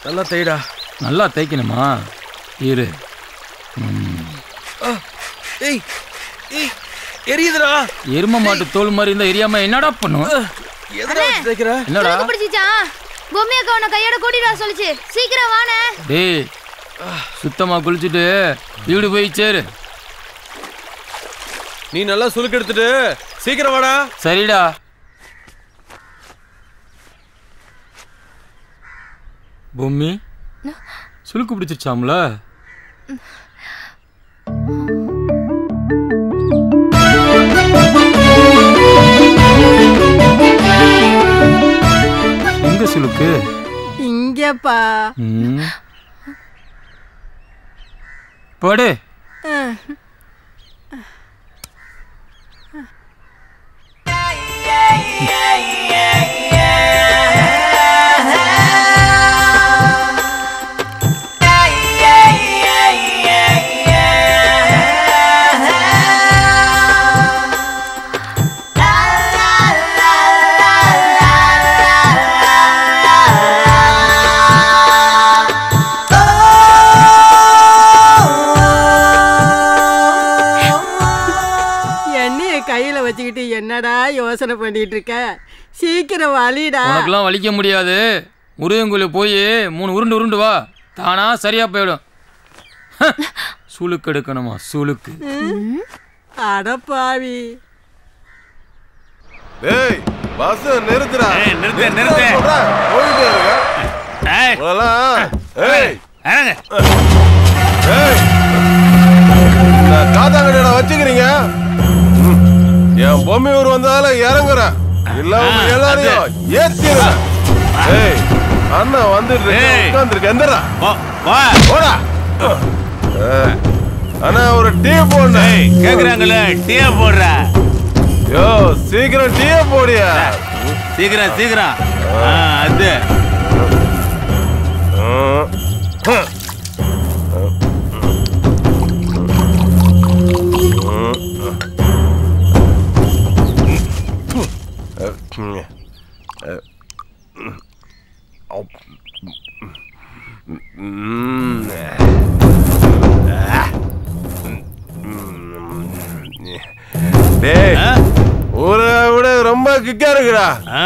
நல்லா தைடா நல்லா தைக்கணுமா இரு ம். ஏய் ஏய் எரியுதுடா எரும மாட்டு தோல் மாதிரி இருந்தா எரியாம என்னடா பண்ணும் எதுடா வச்சு தைக்கிற என்னடா சுருக்கு பிடிச்சிச்சா பொம்மி அக்கா உன்னை கையோட கூட்டிட்டு வர சொல்லுச்சு சீக்கிரம் வானே டேய் சுத்தமா குளிச்சுட்டு வீடு போய் சேரு நீ நல்லா சுலுக்கு எடுத்துட்டு சீக்கிரம் வாடா சரிடா பொம்மி சுளுக்கு பிடிச்சிருச்சாம்ல எங்க சுளுக்கு இங்கப்பா ம். போடு எண்ணெய கையில வச்சுக்கிட்டு என்னடா யோசனை பண்ணிட்டு இருக்க சீக்கிரம் வலிடா உனக்கெல்லாம் வலிக்க முடியாது முருகங்குழி போய் மூணு உருண்டு உருண்டு வா தானா சரியா போயிடும் சுளுக்கு எடுக்கணுமா சுளுக்கு அடப்பாவி டேய் பஸ் நிறுத்துடா ஏய், நிறுத்து, நிறுத்து. சொல்றேன். போயிட்டே இருக்க. ஏய், உங்களெல்லாம், ஏய், இறங்கு. ஏய். இந்த காத்தாங்கடையில வச்சுக்கிறீங்க ம். என் பொம்மை ஊர் வந்தால இறங்குறேன் இல்ல உங்க ஆ, எல்லாரையும் ஏத்திடுறேன் ஏய் அண்ணன் வந்துட்டு ஏய். உட்காந்துருக்க எந்திரா போ, போ. போடா ஏய். அண்ணா ஒரு டீ போடணும் ஏய், கேக்குறாங்கல்ல, டீயை போடுறா. யோ சீக்கிரம் டீ போடியா சீக்கிரம் சீக்கிரம் ஆ, அது ம். ஹம். டேய் ஆ? ஊரை விட ரொம்ப கிக்கா இருக்குடா ஆ.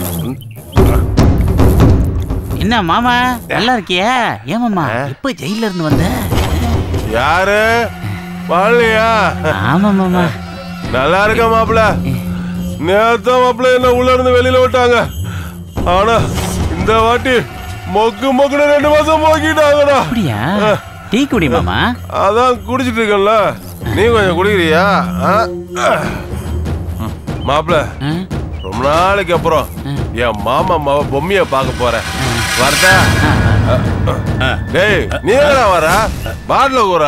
என்ன மாமா நல்லா இருக்கியா ஏன் மாமா எப்ப ஜெயில இருந்து வந்த யாரு பழனியா ஆமா மாமா நல்லா இருக்க மாப்பிள நேத்த மாப்பிள என்ன உள்ள இருந்து வெளியில விட்டாங்க ஆனா இந்த வாட்டி மொக்கு மொக்குன்னு ரெண்டு மாசம் போக்கிட்டாங்கடா அப்படியா டீ குடி மாமா அதான் குடிச்சிட்டு இருக்கேன்ல நீ கொஞ்சம் குடிக்கிறியா மாப்பிள ஆ? ரொம்ப நாளைக்கு அப்புறம் என் மாமா மாவ பொம்மைய பார்க்க போறேன் வரதா டேய் நீ எங்கடா வர பாட்டில கூற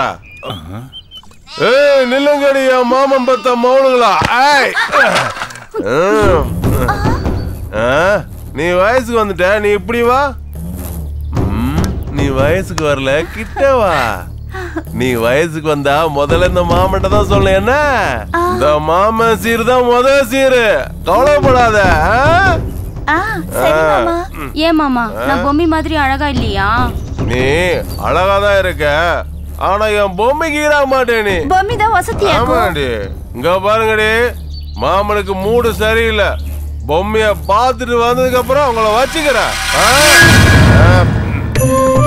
ஏய் நில்லுங்கடி என் மாமன் பத்த மௌனுங்களா ஏய் ம். ஆ, நீ வயசுக்கு வந்துட்ட நீ இப்படி வா ம், நீ வயசுக்கு வரல கிட்ட வா நீ வயசுக்கு வந்தா முதல்ல இந்த மாமன்ட்ட தான் சொல்ல என்ன இந்த மாமன் சீர் தான் முத சீரு கவலைப்படாத ஆ? ஆ சரி மாமா ஏன் மாமா நான் பொம்மி மாதிரி அழகா இல்லையா நீ அழகா தான் இருக்க ஆனா என் பொம்மைக்கு ஈடாக மாட்டே நீ பொம்மி தான் வசதியா ஆமாடி இங்க பாருங்கடி மாமனுக்கு மூடு சரியில்லை பொம்மைய பார்த்துட்டு வந்ததுக்கு அப்புறம் உங்களை வச்சுக்கிறேன் ஆ? ஆ.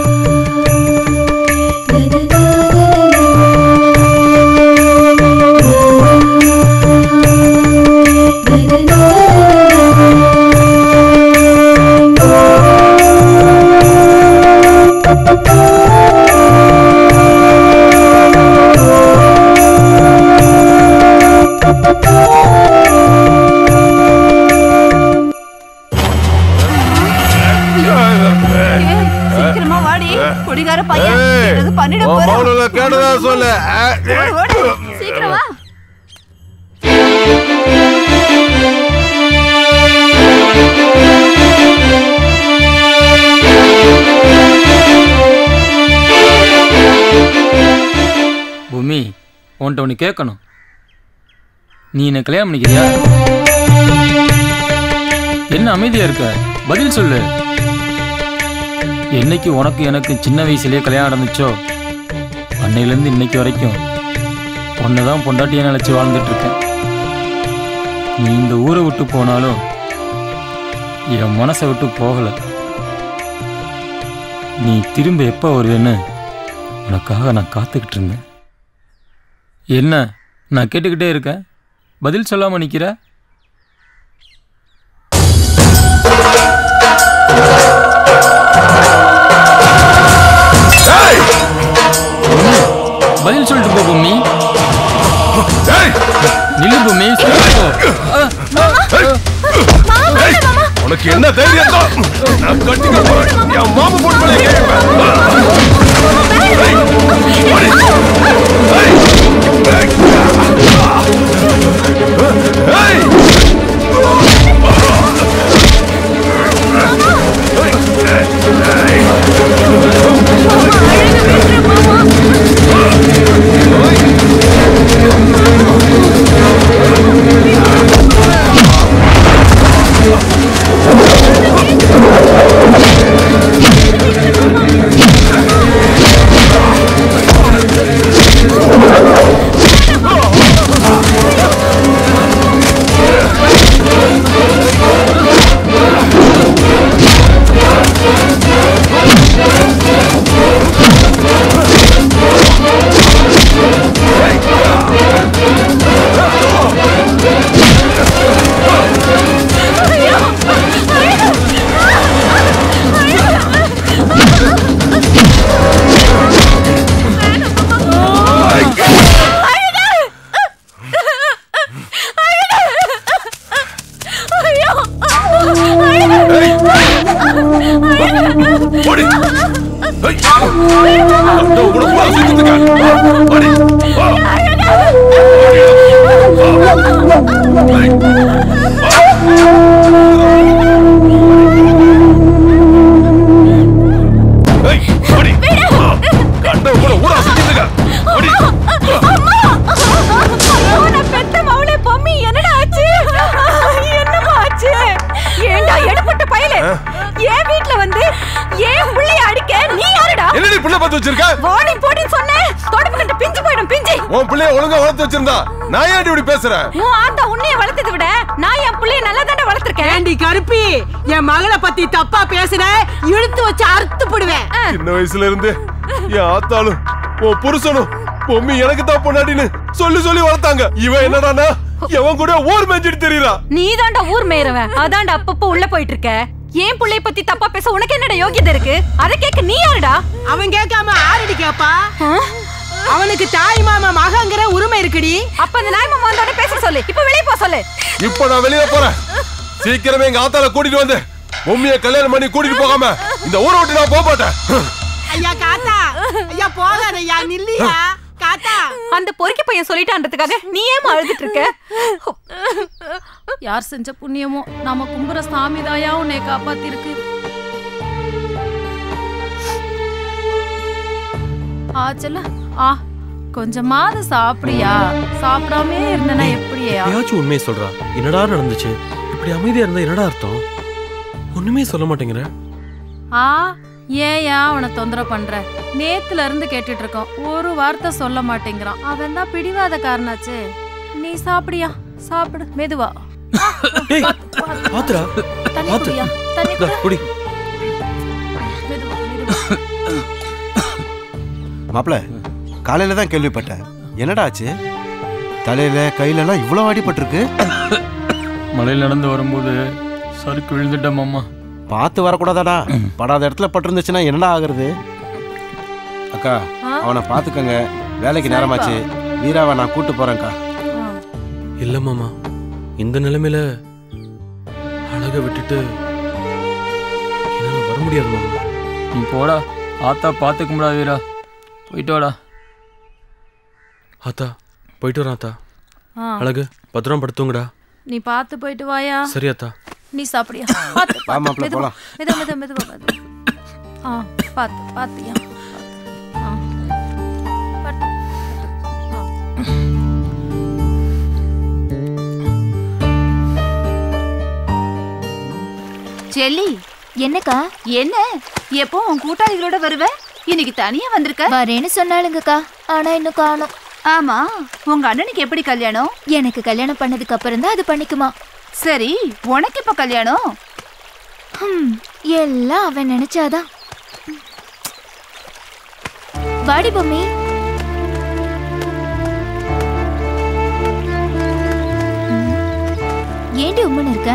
சீக்கிரமா வாடி குடிகார பையன் ஏய், ஏதாவது பண்ணிட உன் போறான் மௌனல கேட்டதா சொல்லு ஆ, ஓடு, ஓடு. சீக்கிரம் வா பூமி உன்கிட்ட ஒன்று கேட்கணும் நீ என்ன கல்யாணம் பண்ணிக்கிறியா என்ன அமைதியா இருக்க பதில் சொல்லு என்னைக்கு உனக்கு எனக்கு சின்ன வயசுலயே கல்யாணம் நடந்துச்சோ அன்னையிலேருந்து இன்னைக்கு வரைக்கும் உன்னை தான் பொண்டாட்டியை நினச்சி வாழ்ந்துட்டு இருக்கேன் நீ இந்த ஊரை விட்டு போனாலும் என் மனசை விட்டு போகலை நீ திரும்ப எப்போ வருவேன்னு உனக்காக நான் காத்துக்கிட்டு இருந்தேன் என்ன நான் கேட்டுக்கிட்டே இருக்கேன் பதில் சொல்லாமல் நிற்கிற பதில் சொல்லிட்டு போ பொம்மி நில்லு பொம்மி சொல்லிட்டு போ. உனக்கு என்ன தைரியம் தான்? நான் கட்டிக்க போறேன் என் மாமா போட்டு மேலே கேட்பேன் ஓடி ஏய். அந்த உனக்கு வா, சுத்திட்டுக்க. ஓடி. வா. ஏய், ஓடி. வா. கண்ட கூட ஊரா சுத்திட்டுக்க. ஓடி. பெத்த மவளே பொம்மி என்னடா ஆச்சு என்னமா ஆச்சு ஏண்டா எடுபட்ட பயலே ஏன் வீட்ல வந்து ஏன் புள்ளைய அடிக்க நீ யாருடா என்னடி புள்ள பார்த்து வச்சிருக்க வார்னிங் போடுன்னு சொன்னேன் தொடப்பு கண்டு பிஞ்சு போயிடும் பிஞ்சு உன் பிள்ளைய ஒழுங்கா வளர்த்து வச்சிருந்தா நான் ஏன் இப்படி பேசுறேன் உன் ஆத்தா உன்னைய வளர்த்ததை விட நான் என் புள்ளைய நல்லா தானே வளர்த்திருக்கேன் ஏண்டி கருப்பி என் மகளை பத்தி தப்பா பேசுன இழுத்து வச்சு அறுத்து போடுவேன் சின்ன வயசுல இருந்து என் ஆத்தாளும் உன் புருஷனும் பொம்மி எனக்கு தான் பொண்டாட்டின்னு சொல்லி சொல்லி வளர்த்தாங்க இவன் என்னடானா எவன் கூட ஊர் மேய்ஞ்சிட்டு தெரியறா நீ தாண்டா ஊர் மேயறவன் அதான்டா அப்பப்போ உள்ள போயிட்டு இருக்க ஏன் புள்ளைய பத்தி தப்பா பேச உனக்கு என்னடா யோகியதை இருக்கு அதை கேட்க நீ யாருடா அவன் கேட்காம ஆரடி கேப்பா அவனுக்கு தாய் மாமா மகங்கிற உரிமை இருக்குடி அப்ப அந்த நாய் மாமா வந்தோடனே பேச சொல்லு இப்ப வெளிய போ சொல்லு இப்ப நான் வெளியே போறேன் சீக்கிரமே எங்க ஆத்தால கூட்டிட்டு வந்து பொம்மிய கல்யாணம் பண்ணி கூட்டிட்டு போகாம இந்த ஊரை விட்டு நான் போக மாட்டேன் ஐயா காத்தா ஐயா போகாத ஐயா நில்லியா காத்தா அந்த பொறுக்கி பையன் சொல்லிட்டான்றதுக்காக நீ ஏமா அழுதுட்டு இருக்க யார் செஞ்ச புண்ணியமோ நாம கும்புற சாமி தாயா உன்னை காப்பாத்திருக்கு ஆச்சல ஆ கொஞ்சமாவது சாப்பிடியா சாப்பிடாமே இருந்தனா எப்படியா யாச்சும் உண்மையை சொல்றா என்னடா நடந்துச்சு இப்படி அமைதியா இருந்தா என்னடா அர்த்தம் ஒண்ணுமே சொல்ல மாட்டேங்கிற ஆ ஏயா அவனை தொந்தரவு பண்ற நேத்துல இருந்து கேட்டுட்டு இருக்கோம் ஒரு வார்த்தை சொல்ல மாட்டேங்கிறான் அவன் தான் பிடிவாத காரணாச்சு நீ சாப்பிடியா சாப்பிடு மெதுவா ஏய் பாத்துடா தண்ணி பாத்து. குடியா தண்ணி இந்தா, குடி குடி மெதுவா மெதுவா மாப்பிள காலையில தான் கேள்விப்பட்டேன் என்னடா ஆச்சு தலையில கையிலலாம் இவ்வளோ அடிபட்டிருக்கு மலையில் நடந்து வரும்போது சறுக்கு விழுந்துட்டேன் மாமா பார்த்து வரக்கூடாதாடா படாத இடத்துல பட்டிருந்துச்சுன்னா என்னடா ஆகுறது அக்கா ஆ? அவனை பார்த்துக்கங்க வேலைக்கு நேரமாச்சு வீராவை நான் கூட்டு போறேன்க்கா ஆ. இல்ல மாமா இந்த நிலைமையில அழக விட்டுட்டு என்னால வர முடியாது மாமா நீ போடா ஆத்தா பார்த்துக்க முடியாது வீரா போயிட்டு வாடா ஆத்தா போயிட்டு வரேன் ஆத்தா ஆ. அழகு பத்திரம் படுத்துங்கடா நீ பார்த்து போயிட்டு வாயா சரி ஆத்தா நீ சாப்பிடியா பார்த்து வா மாப்பிள, மெதுவா போலாம். மெதுவா மெதுவா மெதுவா மெதுவா ஆ பார்த்து பார்த்தியா ஆ பட்டு ஆ செல்லி என்னக்கா என்ன எப்போ உன் கூட்டாளிகளோட வருவ இன்னைக்கு தனியா வந்திருக்க வரேன்னு சொன்னாலுங்கக்கா ஆனா இன்னும் காணும் ஆமா உங்க அண்ணனுக்கு எப்படி கல்யாணம் எனக்கு கல்யாணம் பண்ணதுக்கு அப்புறம் தான் அது பண்ணிக்குமா சரி உனக்கு எப்ப கல்யாணம் ஹம், எல்லாம் அவன் நினைச்சாதான் வாடி பொம்மி ஏண்டி உம்மன் இருக்க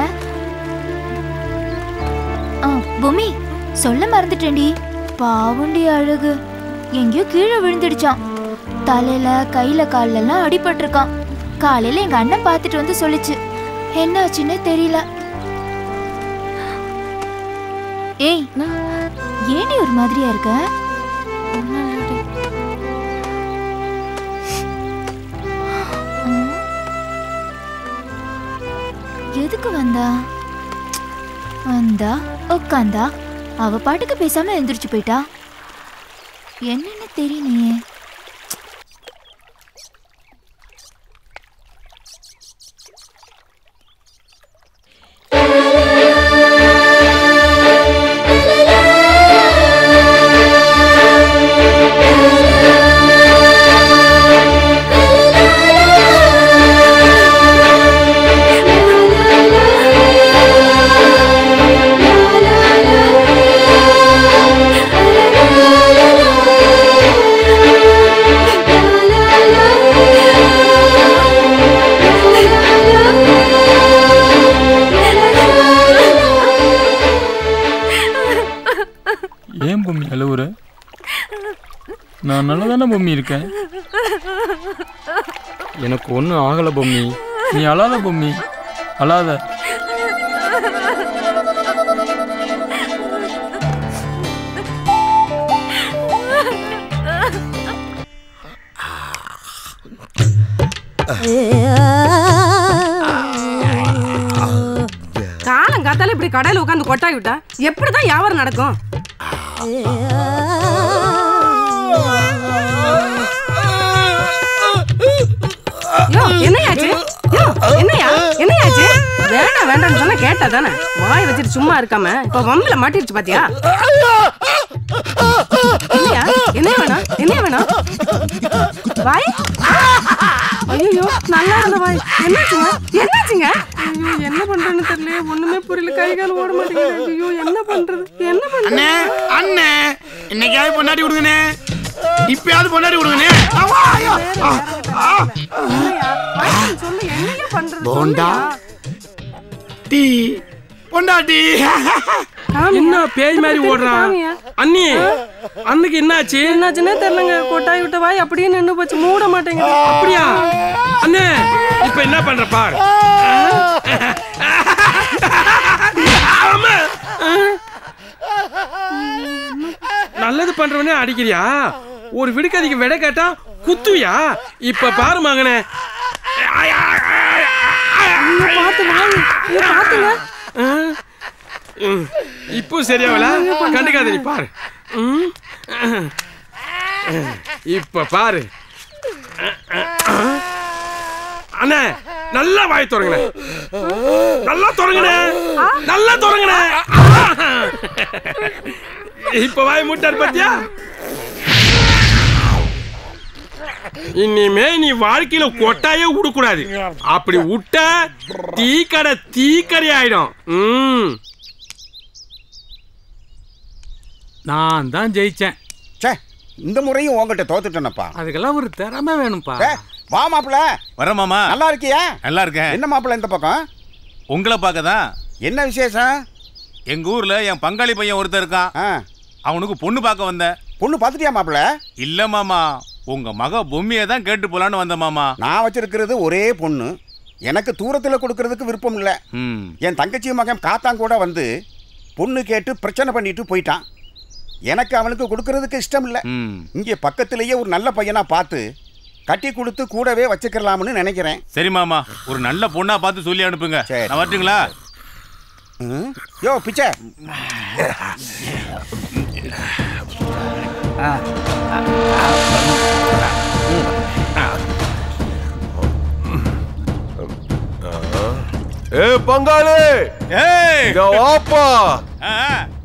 ஆ பொம்மி சொல்ல மறந்துட்டேன்டி பாவுண்டி அழகு எங்கேயோ கீழே விழுந்துடுச்சான் தலையில கையில கால்ல எல்லாம் அடிபட்டிருக்கான் காலையில எங்க அண்ணன் பார்த்துட்டு வந்து சொல்லுச்சு என்னாச்சுன்னு தெரியல ஏய் ஏண்டி ஒரு மாதிரியா இருக்க ம். எதுக்கு வந்தா வந்தா உட்காந்தா அவ பாட்டுக்கு பேசாம எந்திரிச்சு போயிட்டா என்னன்னு தெரியலையே ஏன் பொம்மி அழுவுற நான் நல்லா தானே பொம்மி இருக்கேன் எனக்கு ஒன்றும் ஆகலை பொம்மி நீ அழாத பொம்மி அழாத காலம் காத்தால இப்படி கடையில உட்காந்து கொட்டாய் விட்டா எப்படிதான் வியாபாரம் நடக்கும் யோ, என்னையாச்சு யோ, என்னையா என்னையாச்சு வேண்டாம் வேண்டாம்னு சொன்னா கேட்டா தானே வாய் வச்சுட்டு சும்மா இருக்காம இப்ப வம்பல மாட்டிருச்சு பாத்தியா என்னையா என்ன வேணும் என்ன வேணும் வாய் ஐயோ நல்லா இருந்த வாய் என்னாச்சுங்க என்னாச்சுங்க ஐயோ என்ன பண்றேன்னு தெரியல ஒண்ணுமே புரியல கை கால் ஓட மாட்டேங்குது ஐயோ என்ன பண்றது என்ன பண்றது அண்ணே அண்ணே இன்னைக்காவது பொண்டாட்டி கொடுங்கண்ணே இப்பயாவது பொண்டாட்டி கொடுங்கண்ணே ஆமா, ஐயோ. ஆ, ஆ. என்னையா? வாய் சொல்லு என்னையா பண்றது போண்டா டீ பொண்டாட்டி என்ன பேய் மாதிரி ஓடுறான் அண்ணி அன்னைக்கு என்னாச்சு என்னாச்சுன்னே தெரியலங்க கொட்டாய் விட்ட வாய் அப்படியே நின்னு போச்சு மூட மாட்டேங்குது அப்படியா அண்ணே இப்ப என்ன பண்ற பார் ஆமா. நல்லது பண்றவனே அடிக்கிறியா ஒரு விடுக்கதிக்கு விட கேட்டா குத்துவியா இப்ப பாரு மகனே பாத்து வாய் ஐயோ, பாத்துங்க ஆ? ம். இப்போ சரியாவல கண்டுக்காத நீ பாரு ம். இப்ப பாரு அண்ணே நல்லா வாய் தொடங்கண்ணே நல்லா தொடங்கண்ணே நல்லா தொடங்கண்ணே இப்ப வாய் முட்டார் பாத்தியா இனிமே நீ வாழ்க்கையில கொட்டாயே விடக்கூடாது அப்படி விட்ட தீக்கடை தீக்கடை ஆயிடும் ம் நான் தான் ஜெயிச்சேன் ச்சே இந்த முறையும் உங்ககிட்ட தோத்துட்டேனப்பா அதுக்கெல்லாம் ஒரு திறமை வேணும்ப்பா ஏ, வா மாப்பிள வர மாமா நல்லா இருக்கியா நல்லா இருக்கேன் என்ன மாப்பிள இந்த பக்கம் உங்களை பார்க்க தான் என்ன விசேஷம் எங்க ஊர்ல என் பங்காளி பையன் ஒருத்தன் இருக்கான் ஆ, அவனுக்கு பொண்ணு பார்க்க வந்தேன் பொண்ணு பார்த்துட்டியா மாப்பிள இல்ல மாமா உங்க மக பொம்மையை தான் கேட்டு போலான்னு வந்த மாமா நான் வச்சிருக்கிறது ஒரே பொண்ணு எனக்கு தூரத்தில் கொடுக்கறதுக்கு விருப்பம் இல்லை ம் என் தங்கச்சி மகன் காத்தான் கூட வந்து பொண்ணு கேட்டு பிரச்சனை பண்ணிட்டு போயிட்டான் எனக்கு அவனுக்கு கொடுக்கறதுக்கு இஷ்டம் இல்லை ம் இங்கே பக்கத்திலேயே ஒரு நல்ல பையனா பார்த்து கட்டி கொடுத்து கூடவே வச்சுக்கலாம்னு நினைக்கிறேன் சரி மாமா ஒரு நல்ல பொண்ணா பார்த்து சொல்லி அனுப்புங்க சரி. நான் வரட்டுங்களா ம்? யோ பிச்சை ஏ பங்காளி ஏய் இங்க வாப்பா ஆ, ஆ.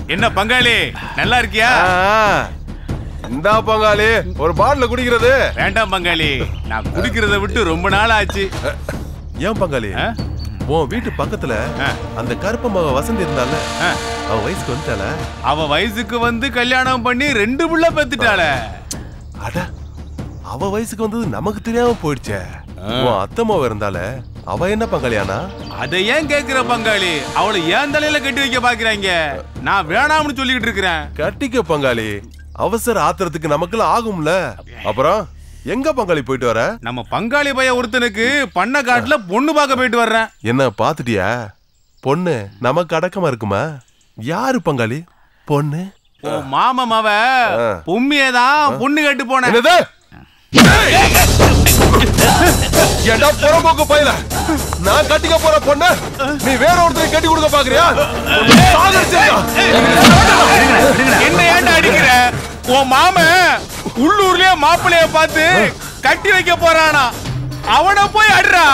என்ன பங்காளி நல்லா இருக்கியா இந்தா பங்காளி ஒரு பாட்டில குடிக்கிறது வேண்டாம் பங்காளி நான் குடிக்கிறத விட்டு ரொம்ப நாள் ஆச்சு ஏன் பங்காளி உன் வீட்டு பக்கத்துல அந்த கருப்பு மக வசந்தி இருந்தால அவ வயசுக்கு வந்துட்டால அவ வயசுக்கு வந்து கல்யாணம் பண்ணி ரெண்டு புள்ள பெத்துட்டாள அட அவ வயசுக்கு வந்தது நமக்கு தெரியாம போயிடுச்சே உன் அத்தம்மாவ இருந்தால அவ என்ன பங்காளியானா அதை ஏன் கேக்குற பங்காளி அவளை ஏன் தலையில கட்டி வைக்க பாக்குறாங்க நான் வேணாம்னு சொல்லிக்கிட்டு இருக்கிறேன் கட்டிக்க பங்காளி அவசர ஆத்திரத்துக்கு நமக்குலாம் ஆகும்ல அப்புறம் எங்க பங்காளி போயிட்டு வர நம்ம பங்காளி பைய ஒருத்தனுக்கு பண்ண காட்டுல பொண்ணு பார்க்க போயிட்டு வர்றேன் என்ன பாத்துட்டியா பொண்ணு நமக்கு அடக்கமா இருக்குமா யாரு பங்காளி பொண்ணு ஓ மாமா மாவ பொம்மியதான் பொண்ணு கேட்டு போனேன் என்னது ஏண்டா புறம்போக்கு பையல நான் கட்டிக்க போற பொண்ணு நீ வேற ஒருத்தரை கட்டி கொடுக்க பாக்குறியா என்ன ஏன்டா அடிக்கிற உன் மாமன் உள்ளூர்லயே மாப்பிளைய பார்த்து கட்டி வைக்க போறானா அவன போய் அடிறா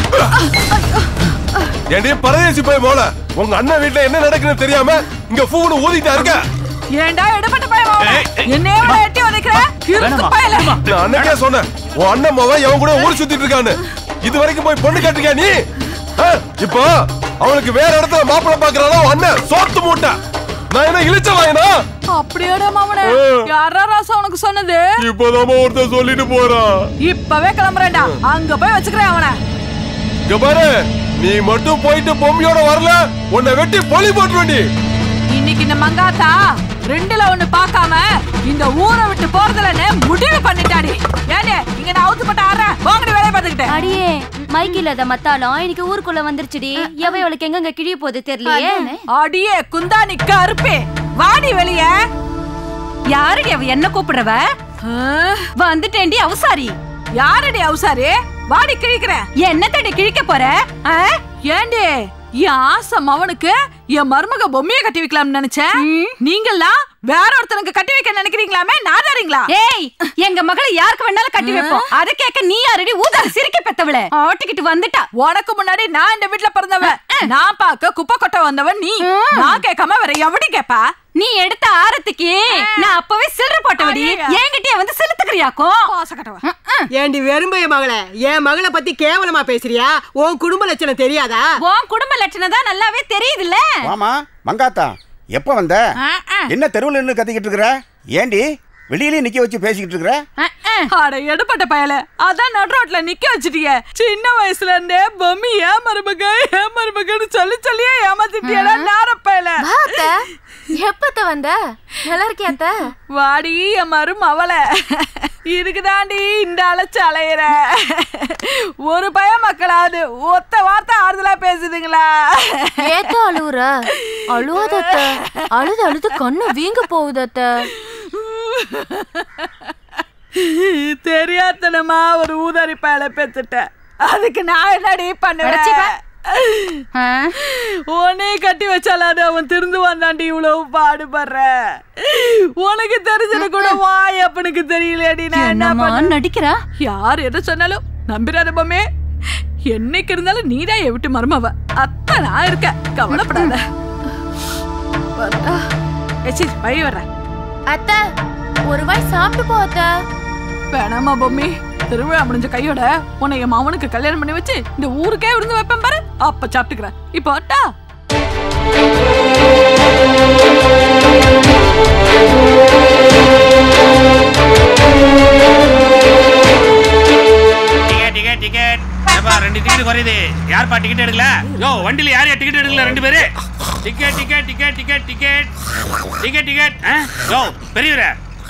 ஏண்டி பரதேசி போய் போல உங்க அண்ணன் வீட்டுல என்ன நடக்குன்னு தெரியாம இங்க ஃபூனு ஊதிட்டா இருக்க ஏண்டா எடுபட்ட பையன் என்னைய விட எட்டி உதைக்கிற கிறுக்கு பயல நான் அன்னைக்கே சொன்னேன் உன் அண்ணன் மவன் எவன் கூட ஊர் சுத்திட்டு இருக்கான்னு இது வரைக்கும் போய் பொண்ணு கட்டிருக்கியா நீ ஆ? இப்போ அவனுக்கு வேற இடத்துல மாப்பிள்ளை பாக்குறானா உன் அண்ணன் சோத்து மூட்டை நான் என்ன இழிச்ச வாயினா அப்படியோட மாமனே யாரா ராசா உனக்கு சொன்னது இப்போதாம ஒருத்தன் சொல்லிட்டு போறான் இப்பவே கிளம்புறேன்டா அங்க போய் வச்சுக்கிறேன் அவனை இங்க பாரு நீ மட்டும் போயிட்டு பொம்மையோட வரல உன்னை வெட்டி பொலி போட்டுருவேண்டி இன்னைக்கு இந்த மங்காத்தா ரெண்டுல ஒண்ணு பார்க்காம இந்த ஊரை விட்டு போறதுலன்னு முடிவு பண்ணிட்டாடி ஏனே இங்க நான் அவுத்து போட்டு ஆடுறேன் வாங்கடி வேலையை பார்த்துக்கிட்டேன் அடியே மைக் இல்லாத மத்தாலும் இன்னைக்கு ஊருக்குள்ள வந்துருச்சுடி எவ இவளுக்கு எங்கெங்க கிழிய போகுது தெரியலையே அடியே குந்தாணி கருப்பே வாடி வெளிய யாரடி அவ என்ன கூப்பிடுறவ வந்துட்டேன்டி அவசாரி யாரடி அவசாரி வாடி கிழிக்கிறேன் என்ன தடி கிழிக்க போற ஆ? ஏண்டி என் ஆசை மவனுக்கு என் மருமக பொம்மையை கட்டி வைக்கலாம்னு நினைச்சேன் நீங்கெல்லாம் வேற ஒருத்தனுக்கு கட்டி வைக்க நினைக்கிறீங்களாமே நாதாரீங்களா ஏய் எங்க மகளை யாருக்கு வேணாலும் கட்டி வைப்போம் அத கேட்க நீ யாரடி ஊதாரி சிரிக்க பெத்தவள ஆட்டிக்கிட்டு வந்துட்டா உனக்கு முன்னாடி நான் இந்த வீட்ல பிறந்தவன் நான் பார்க்க குப்பை கொட்ட வந்தவன் நீ நான் கேட்காம வேற எவடி கேப்பா நீ எடுத்த ஆரத்துக்கு நான் அப்பவே சில்லற போட்டவடி என்கிட்டயே வந்து செலுத்துக்கிறியாக்கும் ஏண்டி வெறும்பைய மகளே என் மகளை பத்தி கேவலமா பேசுறியா உன் குடும்ப லட்சணம் தெரியாதா உன் குடும்ப லட்சணம் தான் நல்லாவே தெரியுதுல்ல வாமா மங்காத்தா எப்ப வந்த என்ன தெருவில் நின்று கத்திக்கிட்டு இருக்கிற ஏண்டி வெளியிலே நிக்க வச்சு பேசிக்கிட்டு இருக்கிற அட எடுப்பட்ட பயல அதான் நடு ரோட்ல நிக்க வச்சிட்டிய சின்ன வயசுல இருந்தே பொம்மி ஏன் மருமக ஏன் மருமகன்னு சொல்லி சொல்லியே ஏமாத்திட்டியடா நார பயல எப்பத்த வந்த நல்லா இருக்கியாத்த வாடி என் மரும் அவள இருக்குதாண்டி இந்த அழைச்சு அலையிற ஒரு பய மக்களாவது ஒத்த வார்த்தை ஆறுதலா பேசுதுங்களா ஏத்த அழுவுற அழுவாதத்த அழுது அழுது கண்ணு வீங்க போகுதத்த தெரியாதனமா ஒரு ஊதாரி பயல பெத்துட்டேன் அதுக்கு நான் என்னடி அடச்சி பா. பண்ணுவேன் உன்னை கட்டி வச்சாலாது அவன் திருந்து வந்தாண்டி இவ்வளவு பாடுபடுற உனக்கு தெரிஞ்சது கூட வாய் அப்பனுக்கு தெரியலடி நான் என்ன என்னம்மா பண்ண நடிக்கிறா யார் எதை சொன்னாலும் நம்பிராத பொம்மே என்னைக்கு இருந்தாலும் நீதான் என் விட்டு மருமவ அத்தை நான் இருக்கேன் கவலைப்படாத வரட்டா? ஏ, சீ, வழி வர்றேன் அத்த ஒரு வாய் சாப்பிட்டு போ அத்த வேணாமா பொம்மி திருவிழா முடிஞ்ச கையோட உன்னை என் மாமனுக்கு கல்யாணம் பண்ணி வச்சு இந்த ஊருக்கே விருந்து வைப்பேன் பாரு அப்ப சாப்பிட்டுக்கிறேன் இப்போ அட்டா டிக்கெட் டிக்கெட் டிக்கெட் ஏப்பா ரெண்டு டிக்கெட் குறையுது யார்ப்பா டிக்கெட் எடுக்கல யோ வண்டியில யார் யார் டிக்கெட் எடுக்கல ரெண்டு பேரு ticket ticket ticket ticket ticket ticket ticket யோ பெரியவரே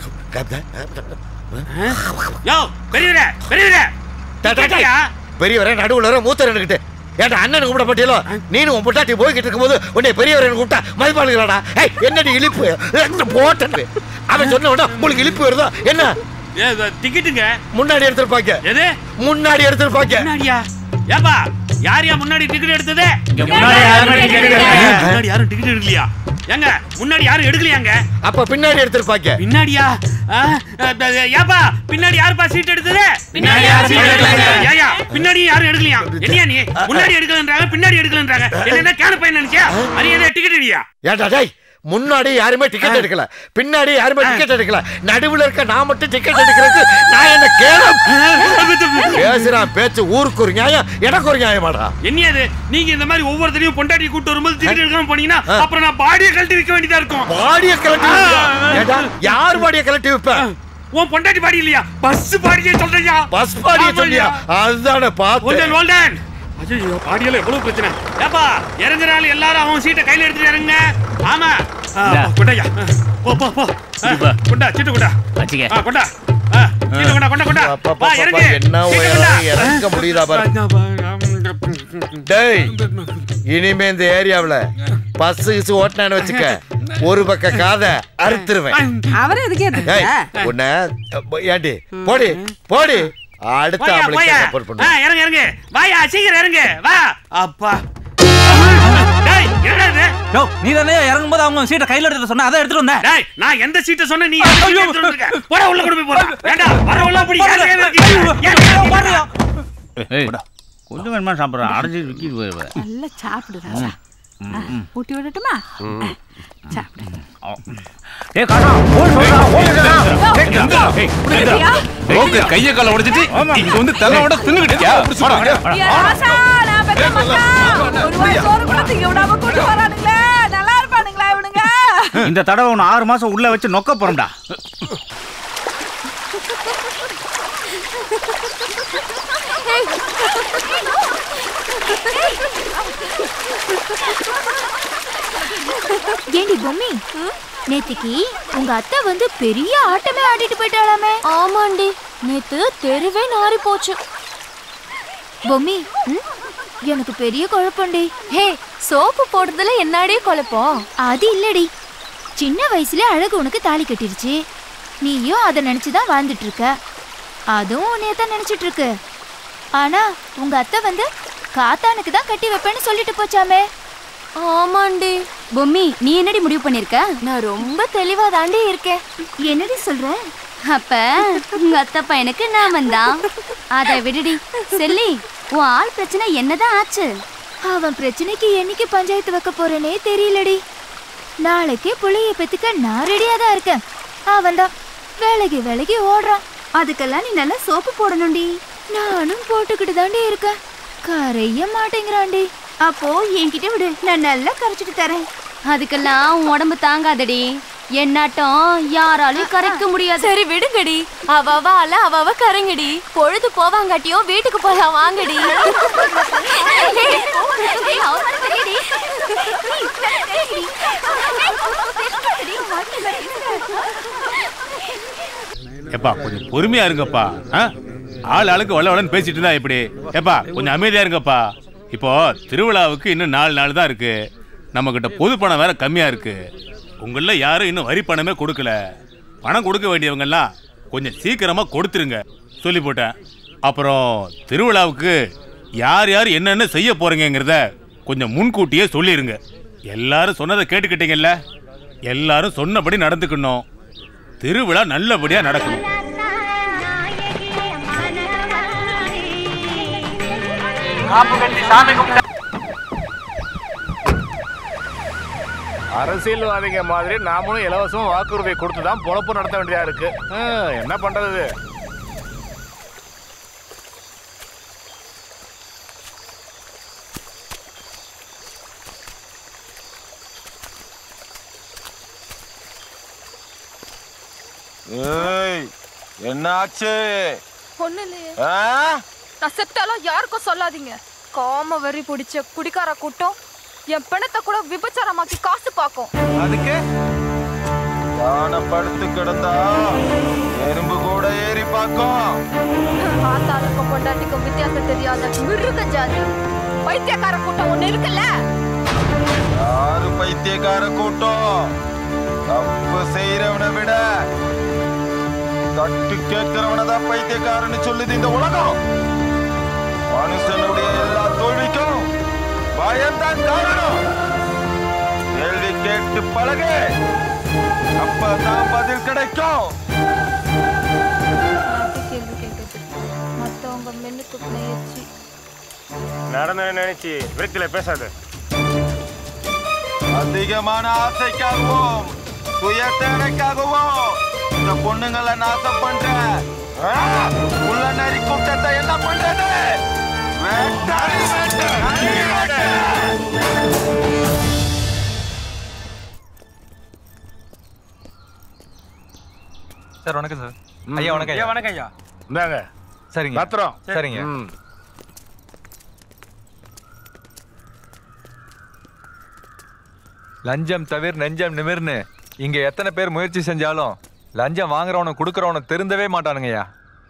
ஆ? யோ பெரியவரே பெரியவரே டிக்கெட்டியா? பெரியவரே நடுவுல மூத்தரனுக்கிட்டு ஏன்டா அண்ணன் கூப்பிட பட்டியலோ நீனும் உன் பொட்டாட்டி போய்கிட்டு இருக்கும்போது உன்னை பெரியவரன் கூப்பிட்டா மதிப்பாளுங்களாடா ஏய் என்னடி இழிப்பு போட்டது அவன் சொன்ன உடனே உங்களுக்கு இழிப்பு வருதா என்ன ஏ, இது டிக்கெட்டுங்க முன்னாடி எடுத்திருப்பாங்க எது முன்னாடி எடுத்திருப்பாங்க முன்னாடியா ஏப்பா யார் யா முன்னாடி டிக்கெட் எடுத்தது இங்க முன்னாடி யாருமே ticket எடுக்கல. முன்னாடி யாரும் டிக்கெட் எடுக்கலையா ஏங்க முன்னாடி யாரும் எடுக்கலையாங்க அப்ப பின்னாடி எடுத்திருப்பாங்க பின்னாடியா ஆ, அ, ஏப்பா பின்னாடி யாருப்பா சீட் எடுத்தது பின்னாடி யாரும் seat எடுக்கலைங்க. ஏயா பின்னாடி யாரும் எடுக்கலையா என்னையா நீ முன்னாடி எடுக்கலன்றாங்க பின்னாடி எடுக்கலன்றாங்க என்ன கேன பையன் நினைச்சியா மரியாதை டிக்கெட் அடியா ஏன்டா டேய் முன்னாடி யாருமே டிக்கெட் எடுக்கல பின்னாடி யாருமே டிக்கெட் எடுக்கல நடுவுல இருக்க நான் மட்டும் டிக்கெட் எடுக்கிறதுக்கு நான் என்ன கேளம் பேசுறான் பேச்சு ஊருக்கு ஒரு நியாயம் எனக்கு ஒரு நியாயமாடா என்னையாது நீங்க இந்த மாதிரி ஒவ்வொருத்தரையும் பொண்டாட்டி கூட்டு வரும்போது டிக்கெட் எடுக்காம போனீங்கன்னா அப்புறம் நான் பாடியை கழட்டி வைக்க வேண்டியதா இருக்கும் பாடிய கலட்டி வைப்பியா? ஏடா, யார் பாடிய கலட்டி வைப்ப உன் பொண்டாட்டி பாடி இல்லையா பஸ் பாடியே சொல்றியா பஸ் பாடிய சொல்லியா அதுதானே ஹோல்டன் பார்த்தேன் ஹோல்டன் ஐயோ பாடியில எவ்வளவு பிரச்சனை ஏப்பா இறங்குறாள் எல்லாரும் அவன் சீட்டை கையில எடுத்துட்டு இறங்குங்க ஆமா ஆ, இந்தா. கொண்டாயா போ போ போ ஆ, கொண்டா சீட்டு கொண்டா வச்சுக்க. ஆ, கொண்டா ஆ, சீட்டு கொண்டா கொண்டா கொண்டா அப்பா, வா அப்பா, இறங்கு என்ன சீட்டு உயரம் கொண்டா. இறங்க முடியுதா பாரு டேய் இனிமே இந்த ஏரியாவுல பஸ் கிசு ஓட்டினான்னு வச்சுக்க ஒரு பக்க காதை அறுத்துருவேன் அவரை எதுக்கு ஏய், ஏத்துக்கிட்ட? உன்னை ஏண்டி போடி போடி அடுத்த போயா, ஆம்பளைக்கு போயா. சப்போர்ட் ஆ, பண்ணு இறங்கு இறங்கு வாயா சீக்கிரம் இறங்கு வா அப்பா டேய் என்னடா இது யோ நீ தானே இறங்கும்போது அவங்க சீட்டை கையில எடுத்து சொன்னா அதை எடுத்துட்டு வந்தேன் டேய் நான் எந்த சீட்டை சொன்ன நீ எந்த சீட்டை எடுத்துட்டு வந்திருக்க? போடா உள்ள கொண்டு போய் போடா வேண்டாம் வரவெல்லாம் அப்படி ஏன் கையில இருக்கீங்க? ஏன் கையில போடுறியா? கொஞ்சம் வேணுமா சாப்பிட்றேன் அடைஞ்சி விக்கிட்டு போயிருவேன் நல்லா சாப்பிடு ராசா ஆ, ஊட்டி விடட்டுமா சாப்பிடு ஏ காட்டா ஓடு சொல்றா ஓடு கைய கால உடைச்சிட்டு இங்க வந்து தலையோட தின்னுக்கிட்டியா ஐயா, ராசா, நான் பெத்த மக்கா. ஒரு வாய் சோறு கூட திங்க விடாம கூட்டு வரானுங்களே. நல்லா இருப்பானுங்களா இவனுங்க? இந்த தடவை உன்னை ஆறு மாசம் உள்ள வச்சு நொக்க போறோம்டா ஏண்டி பொம்மி நேத்திக்கு உங்க அத்தை வந்து பெரிய ஆட்டமே ஆடிட்டு போயிட்டாளாமே ஆமாண்டி நேத்து தெருவே நாரி போச்சு பொம்மி ம்? எனக்கு பெரிய குழப்பம்டி ஹே சோப்பு போடுறதுல என்னடி குழப்பம் அது இல்லடி சின்ன வயசுல அழகு உனக்கு தாலி கட்டிருச்சு நீயும் அதை நினைச்சுதான் வாழ்ந்துட்டு இருக்க அதுவும் உன்னைய தான் நினைச்சிட்டு இருக்கு ஆனா உங்க அத்தை வந்து காத்தானுக்கு தான் கட்டி வைப்பேன்னு சொல்லிட்டு போச்சாமே ஆமாண்டி பொம்மி நீ என்னடி முடிவு பண்ணிருக்க நான் ரொம்ப தெளிவா தாண்டி இருக்கேன் என்னடி சொல்ற அப்ப உங்க அத்தை பையனுக்கு நான் வந்தான் அதை விடுடி செல்லி உன் ஆள் பிரச்சனை என்னதான் ஆச்சு அவன் பிரச்சனைக்கு என்னைக்கு பஞ்சாயத்து வைக்க போறேனே தெரியலடி நாளைக்கே புள்ளைய பெத்துக்க நான் ரெடியா தான் இருக்கேன் அவன் தான் வேலைக்கு வேலைக்கு ஓடுறான் அதுக்கெல்லாம் நீ நல்லா சோப்பு போடணும்டி நானும் போட்டுக்கிட்டு தாண்டி இருக்கேன் கரைய மாட்டேங்கிறான்டி அப்போ என்கிட்ட விடு நான் நல்லா கரைச்சிட்டு தரேன் அதுக்கெல்லாம் உன் உடம்பு தாங்காதடி என்னாட்டம் யாராலையும் கரைக்க முடியாது சரி விடுங்கடி அவ அவ ஆள அவ அவ கரைங்கடி பொழுது போவாங்காட்டியும் வீட்டுக்கு போலாம் வாங்கடி எப்பா கொஞ்சம் பொறுமையா இருங்கப்பா ஆ? ஆள் ஆளுக்கு வள வளன்னு பேசிட்டு இருந்தா எப்படி ஏப்பா கொஞ்சம் அமைதியா இருங்கப்பா இப்போ திருவிழாவுக்கு இன்னும் நாலு நாள் தான் இருக்கு நம்ம கிட்ட பொது பணம் வேற கம்மியா இருக்கு உங்கள யாரும் இன்னும் வரி பணமே கொடுக்கல பணம் கொடுக்க வேண்டியவங்க எல்லாம் கொஞ்சம் சீக்கிரமா கொடுத்துருங்க சொல்லி போட்டேன் அப்புறம் திருவிழாவுக்கு யார் யார் என்னென்ன செய்ய போறீங்கங்கிறத கொஞ்சம் முன்கூட்டியே சொல்லிருங்க எல்லாரும் சொன்னதை கேட்டுக்கிட்டீங்கல்ல எல்லாரும் சொன்னபடி நடந்துக்கணும் திருவிழா நல்லபடியா நடக்கணும் அரசியல்வாதிங்க மாதிரி நாமளும் இலவசம் வாக்குறுதியை கொடுத்து தான் பொழப்பு நடத்த வேண்டியதா இருக்கு ஹம், என்ன பண்றது ஏய் என்ன ஆச்சு ஒண்ணு இல்லையே ஆ? நான் செத்தாலும் யாருக்கும் சொல்லாதீங்க காம வெறி பிடிச்ச குடிக்கார கூட்டம் என் பிணத்தை கூட விபச்சாரமாக்கி காசு பார்க்கும் அதுக்கு யானை படுத்து கிடந்தா எறும்பு கூட ஏறி பார்க்கும் ஆத்தாளுக்கும் பொண்டாட்டிக்கும் வித்தியாசம் தெரியாத மிருக ஜாதி பைத்தியக்கார கூட்டம் ஒண்ணு இருக்குல்ல யாரு பைத்தியக்கார கூட்டம் தப்பு செய்யறவனை விட தட்டு கேட்கிறவனை தான் பைத்தியக்காரன்னு சொல்லுது இந்த உலகம் மனுஷனுடைய எல்லா தோல்விக்கும் பயம்தான் காரணம் கேள்வி கேட்டு பழகு அப்பதான் பதில் கிடைக்கும் கேள்வி கேட்குது மத்தவங்க மென்னுக்கு முயற்சி நடந்த நினைச்சு விரக்தியில பேசாத அதிகமான ஆசைக்காகவும் சுய தேவைக்காகவும் இந்த பொண்ணுங்களை நாசம் பண்ற ஆ, உள்ள நரி கூட்டத்தை என்ன பண்றது வேட்டாளி வேட்டை, நரி வேட்டை. சார் வணக்கம் சார் ஐயா வணக்கம் ஐயா, வணக்கம் ஐயா. இந்தாங்க சரிங்க பத்திரம். சரிங்க ம். லஞ்சம் தவிர நெஞ்சம் நிமிர்னு இங்க எத்தனை பேர் முயற்சி செஞ்சாலும் லஞ்சம் வாங்குறவனும் கொடுக்கறவனும் திருந்தவே மாட்டானுங்கய்யா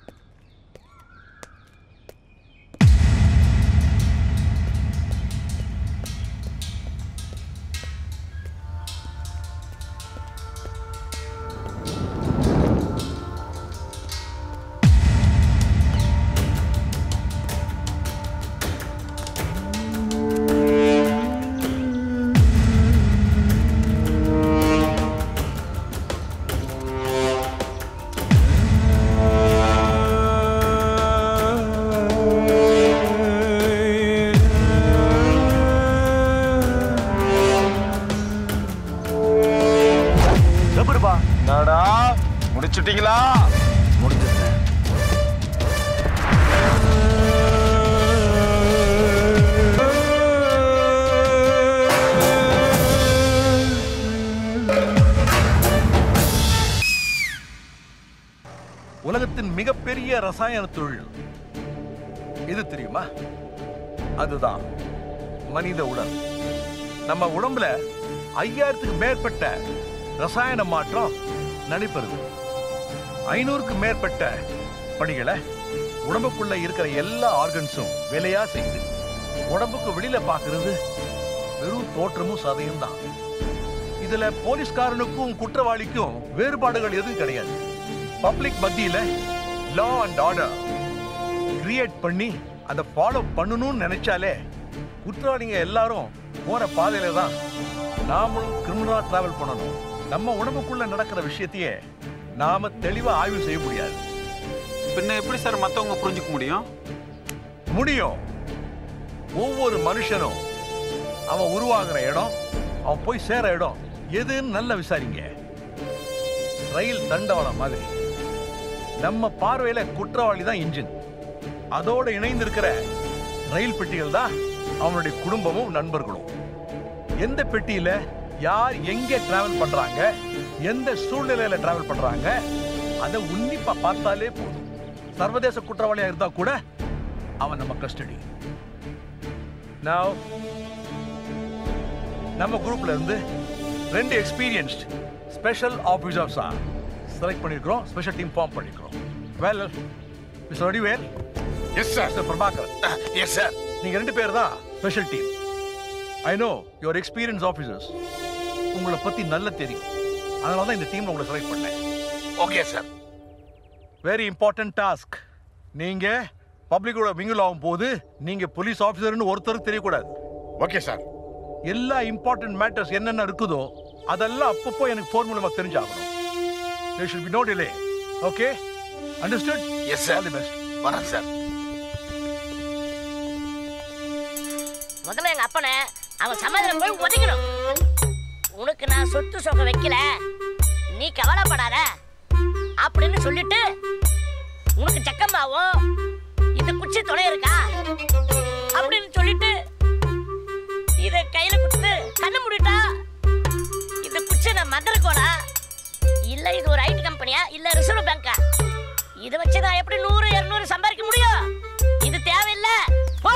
எப்படிப்பா நாடா முடிச்சுட்டீங்களா முடிஞ்சிட்டேன் உலகத்தின் மிகப்பெரிய ரசாயன தொழில் எது தெரியுமா அதுதான் மனித உடல் நம்ம உடம்புல ஐயாயிரத்துக்கு மேற்பட்ட ரசாயன மாற்றம் நடைபெறுது ஐநூறுக்கு மேற்பட்ட பணிகளை உடம்புக்குள்ள இருக்கிற எல்லா ஆர்கன்ஸும் வேலையா செய்யுது உடம்புக்கு வெளியில பார்க்கிறது வெறும் தோற்றமும் சதையும் தான் இதுல போலீஸ்காரனுக்கும் குற்றவாளிக்கும் வேறுபாடுகள் எதுவும் கிடையாது பப்ளிக் மத்தியில லா அண்ட் ஆர்டர் கிரியேட் பண்ணி அதை ஃபாலோ பண்ணணும்னு நினைச்சாலே குற்றவாளிங்க எல்லாரும் போற பாதையில தான் நாமளும் கிரிமினலா டிராவல் பண்ணணும் நம்ம உடம்புக்குள்ள நடக்கிற விஷயத்தையே நாம தெளிவா ஆய்வு செய்ய முடியாது பின்ன எப்படி சார் மத்தவங்க புரிஞ்சுக்க முடியும் முடியும் ஒவ்வொரு மனுஷனும் அவன் உருவாகிற இடம் அவன் போய் சேர இடம் எதுன்னு நல்லா விசாரிங்க ரயில் தண்டவாளம் மாதிரி நம்ம பார்வையில குற்றவாளி தான் இன்ஜின் அதோட இணைந்திருக்கிற ரயில் பெட்டிகள் தான் அவனுடைய குடும்பமும் நண்பர்களும் எந்த பெட்டியில யார் எங்க டிராவல் பண்றாங்க எந்த சூழ்நிலையில டிராவல் பண்றாங்க அதை உன்னிப்பா பார்த்தாலே போதும் சர்வதேச குற்றவாளியா இருந்தா கூட அவன் நம்ம கஸ்டடி Now நம்ம குரூப்ல இருந்து ரெண்டு எக்ஸ்பீரியன்ஸ்ட் ஸ்பெஷல் ஆஃபீஸர்ஸா செலக்ட் பண்ணிருக்கிறோம் ஸ்பெஷல் டீம் ஃபார்ம் பண்ணிருக்கிறோம் well mister Vadivel yes sir mister Prabhakar yes sir நீங்க ரெண்டு பேர் தான் special team I know your experience officers உங்களை பத்தி நல்லா தெரியும் அதனால தான் இந்த டீம்ல உங்களை செலக்ட் பண்ணேன் okay sir very important task நீங்க பப்ளிக்கோட மிங்கிள் ஆகும் போது நீங்க போலீஸ் ஆஃபீஸர்னு ஒருத்தருக்கு தெரியக்கூடாது ஓகே சார் எல்லா இம்பார்ட்டன்ட் மேட்டர்ஸ் என்னென்ன இருக்குதோ அதெல்லாம் அப்பப்போ எனக்கு ஃபோன் மூலமா தெரிஞ்சாகணும் there should be no delay okay understood yes sir the best வரேன் சார் முதல்ல எங்க அப்பனை அவன் சமாதானம் போய் ஒதுங்கணும் உனக்கு நான் சொத்து சொக்க வைக்கல நீ கவலைப்படாத அப்படின்னு சொல்லிட்டு உனக்கு சக்கம்பாவும் இந்த குச்சி துணை இருக்கா அப்படின்னு சொல்லிட்டு இத கையில கொடுத்து கண்ணு மூடிட்டா இந்த குச்சி நான் மந்திரக்கோடா இல்ல இது ஒரு ஐடி கம்பெனியா இல்ல ரிசர்வ் பேங்கா இதை வச்சு நான் எப்படி நூறு இருநூறு சம்பாதிக்க முடியும் இது தேவையில்லை போ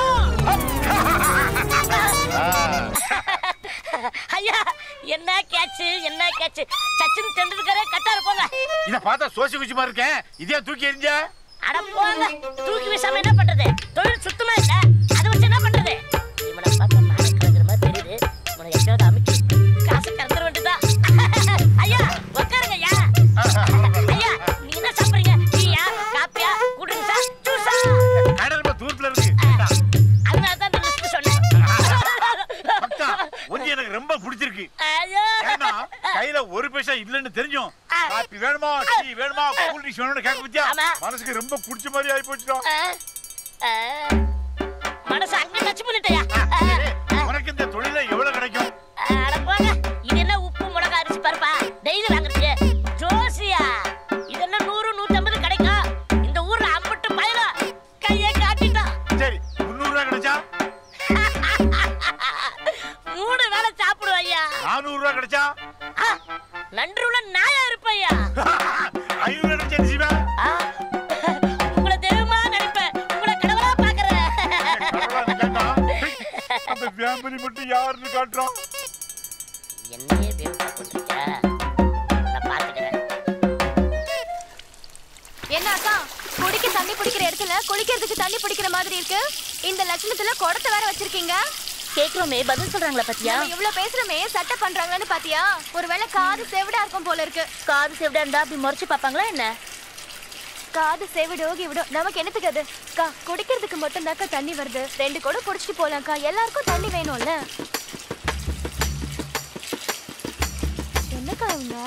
ஐயா என்ன கேட்ச் என்ன கேட்ச் சச்சின் டெண்டுல்கரே கட்டா இருப்போங்க இத பார்த்தா சோசி குச்சி மாதிரி இருக்கேன் இதே தூக்கி எறிஞ்ச அட போங்க தூக்கி வீசாம என்ன பண்றது தொழில் சுத்தமா இல்ல அதை வச்சு என்ன பண்றது இவனை பார்த்தா நாளைக்கு கிடக்குற மாதிரி தெரியுது இவனை எப்படியாவது அமைச்சு காசு கறந்துட வேண்டியதா ஐயா உட்காருங்க ஐயா ஐயா நீங்க என்ன சாப்பிடுறீங்க டீயா காப்பியா குடிங்க ஜூஸா கடல் ரொம்ப தூரத்துல இருக்கு அதனால தான் இந்த லிஸ்ட் சொன்னேன் அக்கா ஒன்னு எனக்கு ரொம்ப பிடிச்சிருக்கு ஐயோ ஏன்னா கையில ஒரு பைசா இல்லன்னு தெரிஞ்சும் காப்பி வேணுமா டீ வேணுமா கூல் ட்ரிங்க்ஸ் வேணும்னு கேட்க பத்தியா மனசுக்கு ரொம்ப பிடிச்ச மாதிரி ஆயி போச்சுடா மனசு அங்க டச் பண்ணிட்டயா உனக்கு இந்த தொழில எவ்வளவு கிடைக்கும் அட போங்க யாருன்னு காட்டுறான் என்னையே வேவு போட்டுருக்க நான் பாத்துக்கிறேன் என்ன அக்கா குடிக்க தண்ணி பிடிக்கிற இடத்துல குளிக்கிறதுக்கு தண்ணி பிடிக்கிற மாதிரி இருக்கு இந்த லட்சணத்துல குடத்தை வேற வச்சிருக்கீங்க கேக்குறோமே பதில் சொல்றாங்களா பாத்தியா நம்ம இவ்வளவு பேசுறோமே சட்டை பண்றாங்கன்னு பாத்தியா ஒருவேளை காது செவிடா இருக்கும் போல இருக்கு காது செவிடா இருந்தா அப்படி முறைச்சு பாப்பாங்களா என்ன காது செவிடோ கிவிடோ நமக்கு என்னத்துக்கு அது அக்கா குடிக்கிறதுக்கு மட்டும் தாக்கா தண்ணி வருது ரெண்டு கூட குடிச்சிட்டு போலாம்க்கா எல்லாருக்கும் தண்ணி வேணும்ல என்னக்கா அவங்க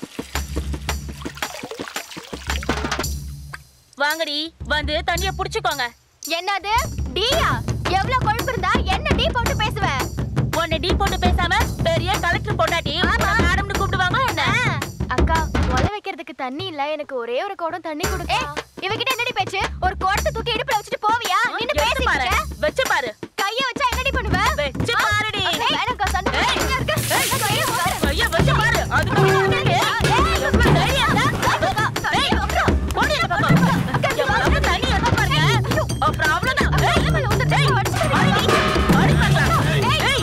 வாங்கடி வந்து தண்ணிய புடிச்சுக்கோங்க என்னது டீயா எவ்வளவு கொழுப்பு இருந்தா என்ன டீ போட்டு பேசுவ உன்னை டீ போட்டு பேசாம பெரிய கலெக்டர் பொண்டாட்டி மேடம்னு கூப்பிடுவாங்க என்ன அக்கா ஒல வைக்கிறதுக்கு தண்ணி இல்ல எனக்கு ஒரே ஒரு குடம் தண்ணி கொடுங்க இவகிட்ட என்னடி பேச்சு ஒரு குடத்தை தூக்கி இடுப்புல வச்சுட்டு போவியா நின்னு எடுத்து பாரு பேசிட்டு வச்சு பாரு கைய வச்சா என்னடி பண்ணுவ வச்சு பாருடி வேணாம்க்கா சண்டை இங்க இருக்கு கைய பாரு ஐயா வச்சு பாரு அதுக்கு மேல இருக்கு. தைரியம் இருந்தா, ஏய், போடி அந்த பக்கம். எவ்வளவு தண்ணி எடுத்து பாருங்க. அப்புறம் அவ்வளவுதான். ஏய், ஏய், வாடி, வாடி பார்க்கலாம். ஏய்,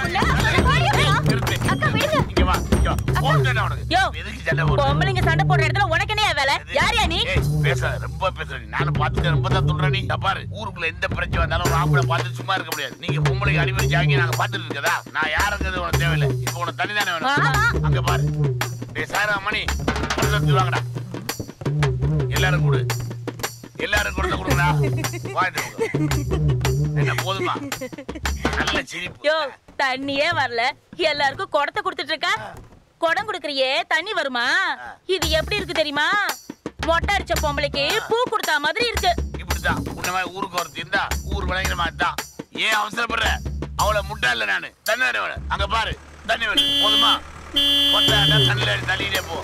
இங்க வா இங்க வா போட்டுடா உனக்கு யோ, எதுக்கு சண்டை போடுற பொம்பளைங்க சண்டை போடுற இடத்துல உனக்கு என்ன வேலை யார் யா நீ ஏய் பேசாத ரொம்ப பேசுற நீ நானும் பார்த்துட்டு ரொம்ப தான் துண்ற நீ இந்தா பாரு ஊருக்குள்ள எந்த பிரச்சனை வந்தாலும் ஒரு ஆம்பளை பார்த்து சும்மா இருக்க முடியாது நீங்க பொம்பளைக்கு அடிப்படை ஜாங்கி நாங்க பார்த்துட்டு இருக்கதா நான் யாருங்கிறது உனக்கு தேவையில்லை இப்போ உனக்கு தண்ணி தானே வேணும் அங்க பாரு டேய் சாரா மணி கொடுத்து வாங்கடா எல்லாரும் கொடு எல்லாரும் கொடுத்து கொடுங்கடா வாங்கிட்டு போங்க. என்ன போதுமா நல்ல சிரிப்பு யோ தண்ணியே வரல எல்லாருக்கும் குடத்தை கொடுத்துட்டு இருக்க குடம் குடுக்கறியே தண்ணி வருமா இது எப்படி இருக்கு தெரியுமா மொட்டை அடிச்ச பொம்பளைக்கு பூ கொடுத்தா மாதிரி இருக்கு இப்படிதான் உன்ன மாதிரி ஊருக்கு ஒருத்தி இருந்தா ஊர் விளைங்கிற மாதிரி தான் ஏன் அவசரப்படுற அவளை முட்டா இல்ல நானு தண்ணி வேணும் அவளை. அங்க பாரு தண்ணி வேணும் போதுமா கொட்டாண்டா தண்ணியில அடி தள்ளிட்டே போ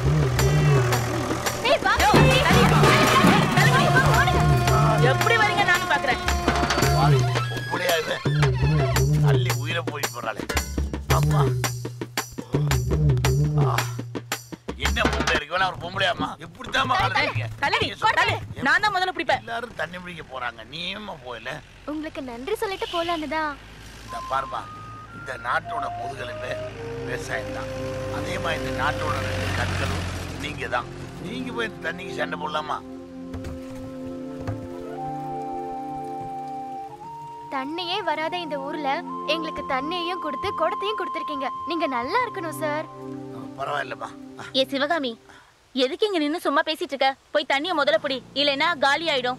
எப்படி வரீங்க நானும் பாக்குறேன் வாடி, பொம்பளையா இவ. தள்ளி உயிரை போய் போறாளே அம்மா ஆ. என்ன பொம்பளை இருக்கு வேணா ஒரு பொம்பளையாமா எப்படித்தாம்மா கலந்துறீங்க கல்லடி தள்ளு. நான் தான் முதல்ல பிடிப்பேன் எல்லாரும் தண்ணி பிடிக்க போறாங்க நீயுமா போயில உங்களுக்கு நன்றி சொல்லிட்டு போலான்னு தான் இந்த பாருமா இந்த நாட்டோட முதுகெலும்பு விவசாயம் தான் அதே மாதிரி இந்த நாட்டோட ரெண்டு கண்களும் நீங்க தான் நீங்க போய் இந்த தண்ணிக்கு சண்டை போடலாமா தண்ணியே வராத இந்த ஊர்ல எங்களுக்கு தண்ணியையும் கொடுத்து குடத்தையும் கொடுத்துருக்கீங்க நீங்க நல்லா இருக்கணும் சார் பரவாயில்லம்மா ஏ சிவகாமி எதுக்கு இங்க நின்னு சும்மா பேசிட்டு இருக்க போய் தண்ணிய முதல்ல பிடி இல்லைன்னா காலி ஆயிடும்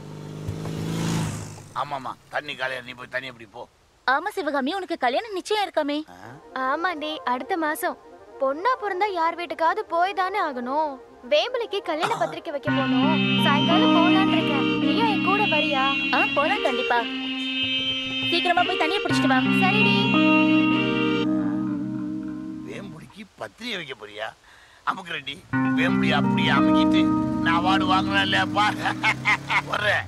ஆமாமா தண்ணி காலையில நீ போய் தண்ணி எப்படி போ ஆமா சிவகாமி உனக்கு கல்யாணம் நிச்சயம் இருக்காமே ஆமாண்டி அடுத்த மாசம் பொண்ணா பிறந்தா யார் வீட்டுக்காவது போய் தானே ஆகணும் வேம்பலைக்கு கல்யாண பத்திரிக்கை வைக்க போனோம் சாயங்காலம் போலான்னு இருக்கேன் நீயும் என் கூட வரியா ஆ போலாம் கண்டிப்பா சீக்கிரமா போய் தண்ணிய பிடிச்சிட்டு வா சரிடி வேம்புடிக்கு பத்திரிகை வைக்க போறியா அமுக்கு ரெட்டி வேம்புடி அப்படியே அமுக்கிட்டு நான் அவார்டு வாங்கினா இல்லையாப்பா வர்றேன்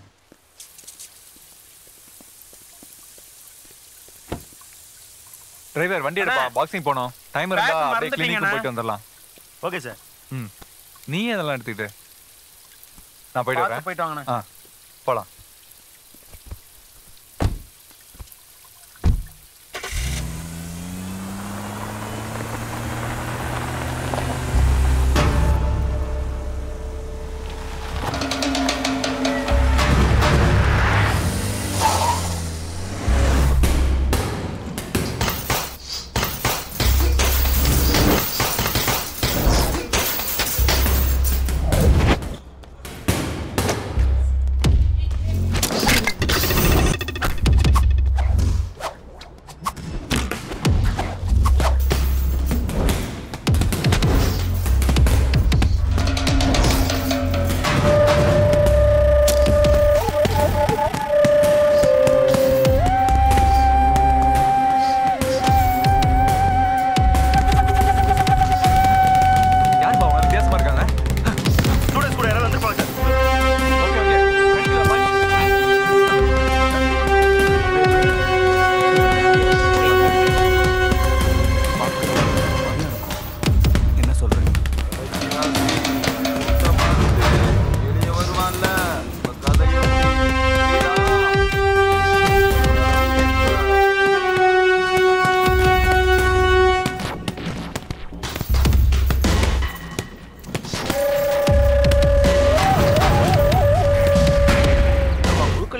டிரைவர் வண்டி எடுப்பா பாக்ஸிங் போனோம் டைம் இருந்தா Bag அப்படியே கிளினிக் மறந்துட்டீங்கண்ணா. போயிட்டு வந்துடலாம் ஓகே சார் ம் நீ அதெல்லாம் எடுத்துக்கிட்டு நான் போயிட்டு பார்த்து வரேன் போயிட்டு வாங்கண்ணா. ஆ போலாம்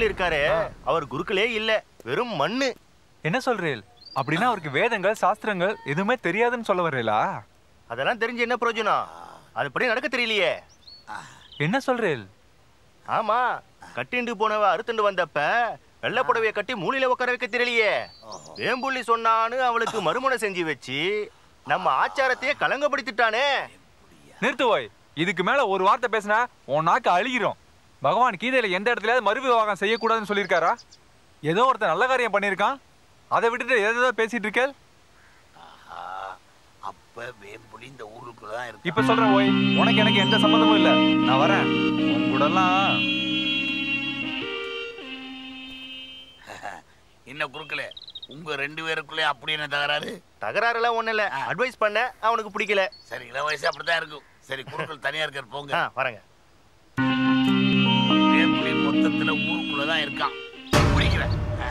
வேம்புலி இருக்காரு அவர் குருக்களே இல்ல வெறும் மண்ணு என்ன சொல்றீல் அப்படின்னா அவருக்கு வேதங்கள் சாஸ்திரங்கள் எதுவுமே தெரியாதுன்னு சொல்ல வரீங்களா அதெல்லாம் தெரிஞ்சு என்ன பிரயோஜனம் அதுபடி நடக்க தெரியலையே என்ன சொல்றீல் ஆமா கட்டிண்டு போனவ அறுத்துண்டு வந்தப்ப வெள்ளை புடவைய கட்டி மூலையில உட்கார வைக்க தெரியலையே வேம்புள்ளி சொன்னான்னு அவளுக்கு மறுமணம் செஞ்சு வச்சு நம்ம ஆச்சாரத்தையே கலங்கப்படுத்திட்டானே நிறுத்து போய் இதுக்கு மேல ஒரு வார்த்தை பேசினா உன் நாக்கு அழுகிறோம் பகவான் கீதையில எந்த இடத்துலயாவது மறு விவாகம் செய்யக்கூடாதுன்னு சொல்லியிருக்காரா ஏதோ ஒருத்தன் நல்ல காரியம் பண்ணியிருக்கான் அதை விட்டுட்டு எதை பேசிட்டு இருக்கேள் அப்ப வேம்புலி இந்த ஊருக்குள்ள தான் இருக்கு இப்ப சொல்றேன் ஓய் உனக்கு எனக்கு எந்த சம்மந்தமும் இல்ல நான் வரேன் உன் கூடலாம் என்ன குறுக்கல உங்க ரெண்டு பேருக்குள்ளே அப்படி என்ன தகராறு தகராறு எல்லாம் ஒண்ணு இல்ல அட்வைஸ் பண்ண அவனுக்கு பிடிக்கல சரி இள வயசு அப்படிதான் இருக்கும் சரி குறுக்கள் தனியா இருக்கார் போங்க வரங்க வேம்புலி மொத்தத்துல ஊருக்குள்ள தான் இருக்கான் பிடிக்கிறேன்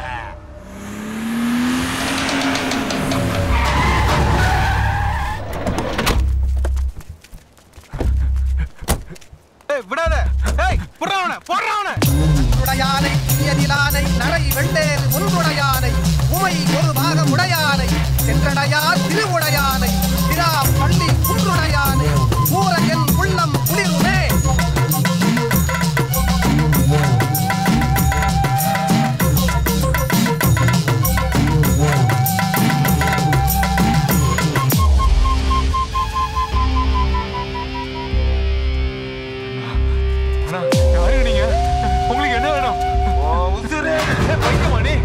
ஏய் விடாத ஏய் புடுறவன போடுறவன உடையானை எதிலானை நரை வெள்ளேறு முன்குடையானை உமை ஒரு பாகம் உடையானை சென்றடையார் திருவுடையானை திரா பள்ளி குன்றுடையானை ஊரையன் உள்ளம் குளிருமே அண்ணா யாருங்க நீங்க உங்களுக்கு என்ன வேணும் உசுரே வைக்கமா நீ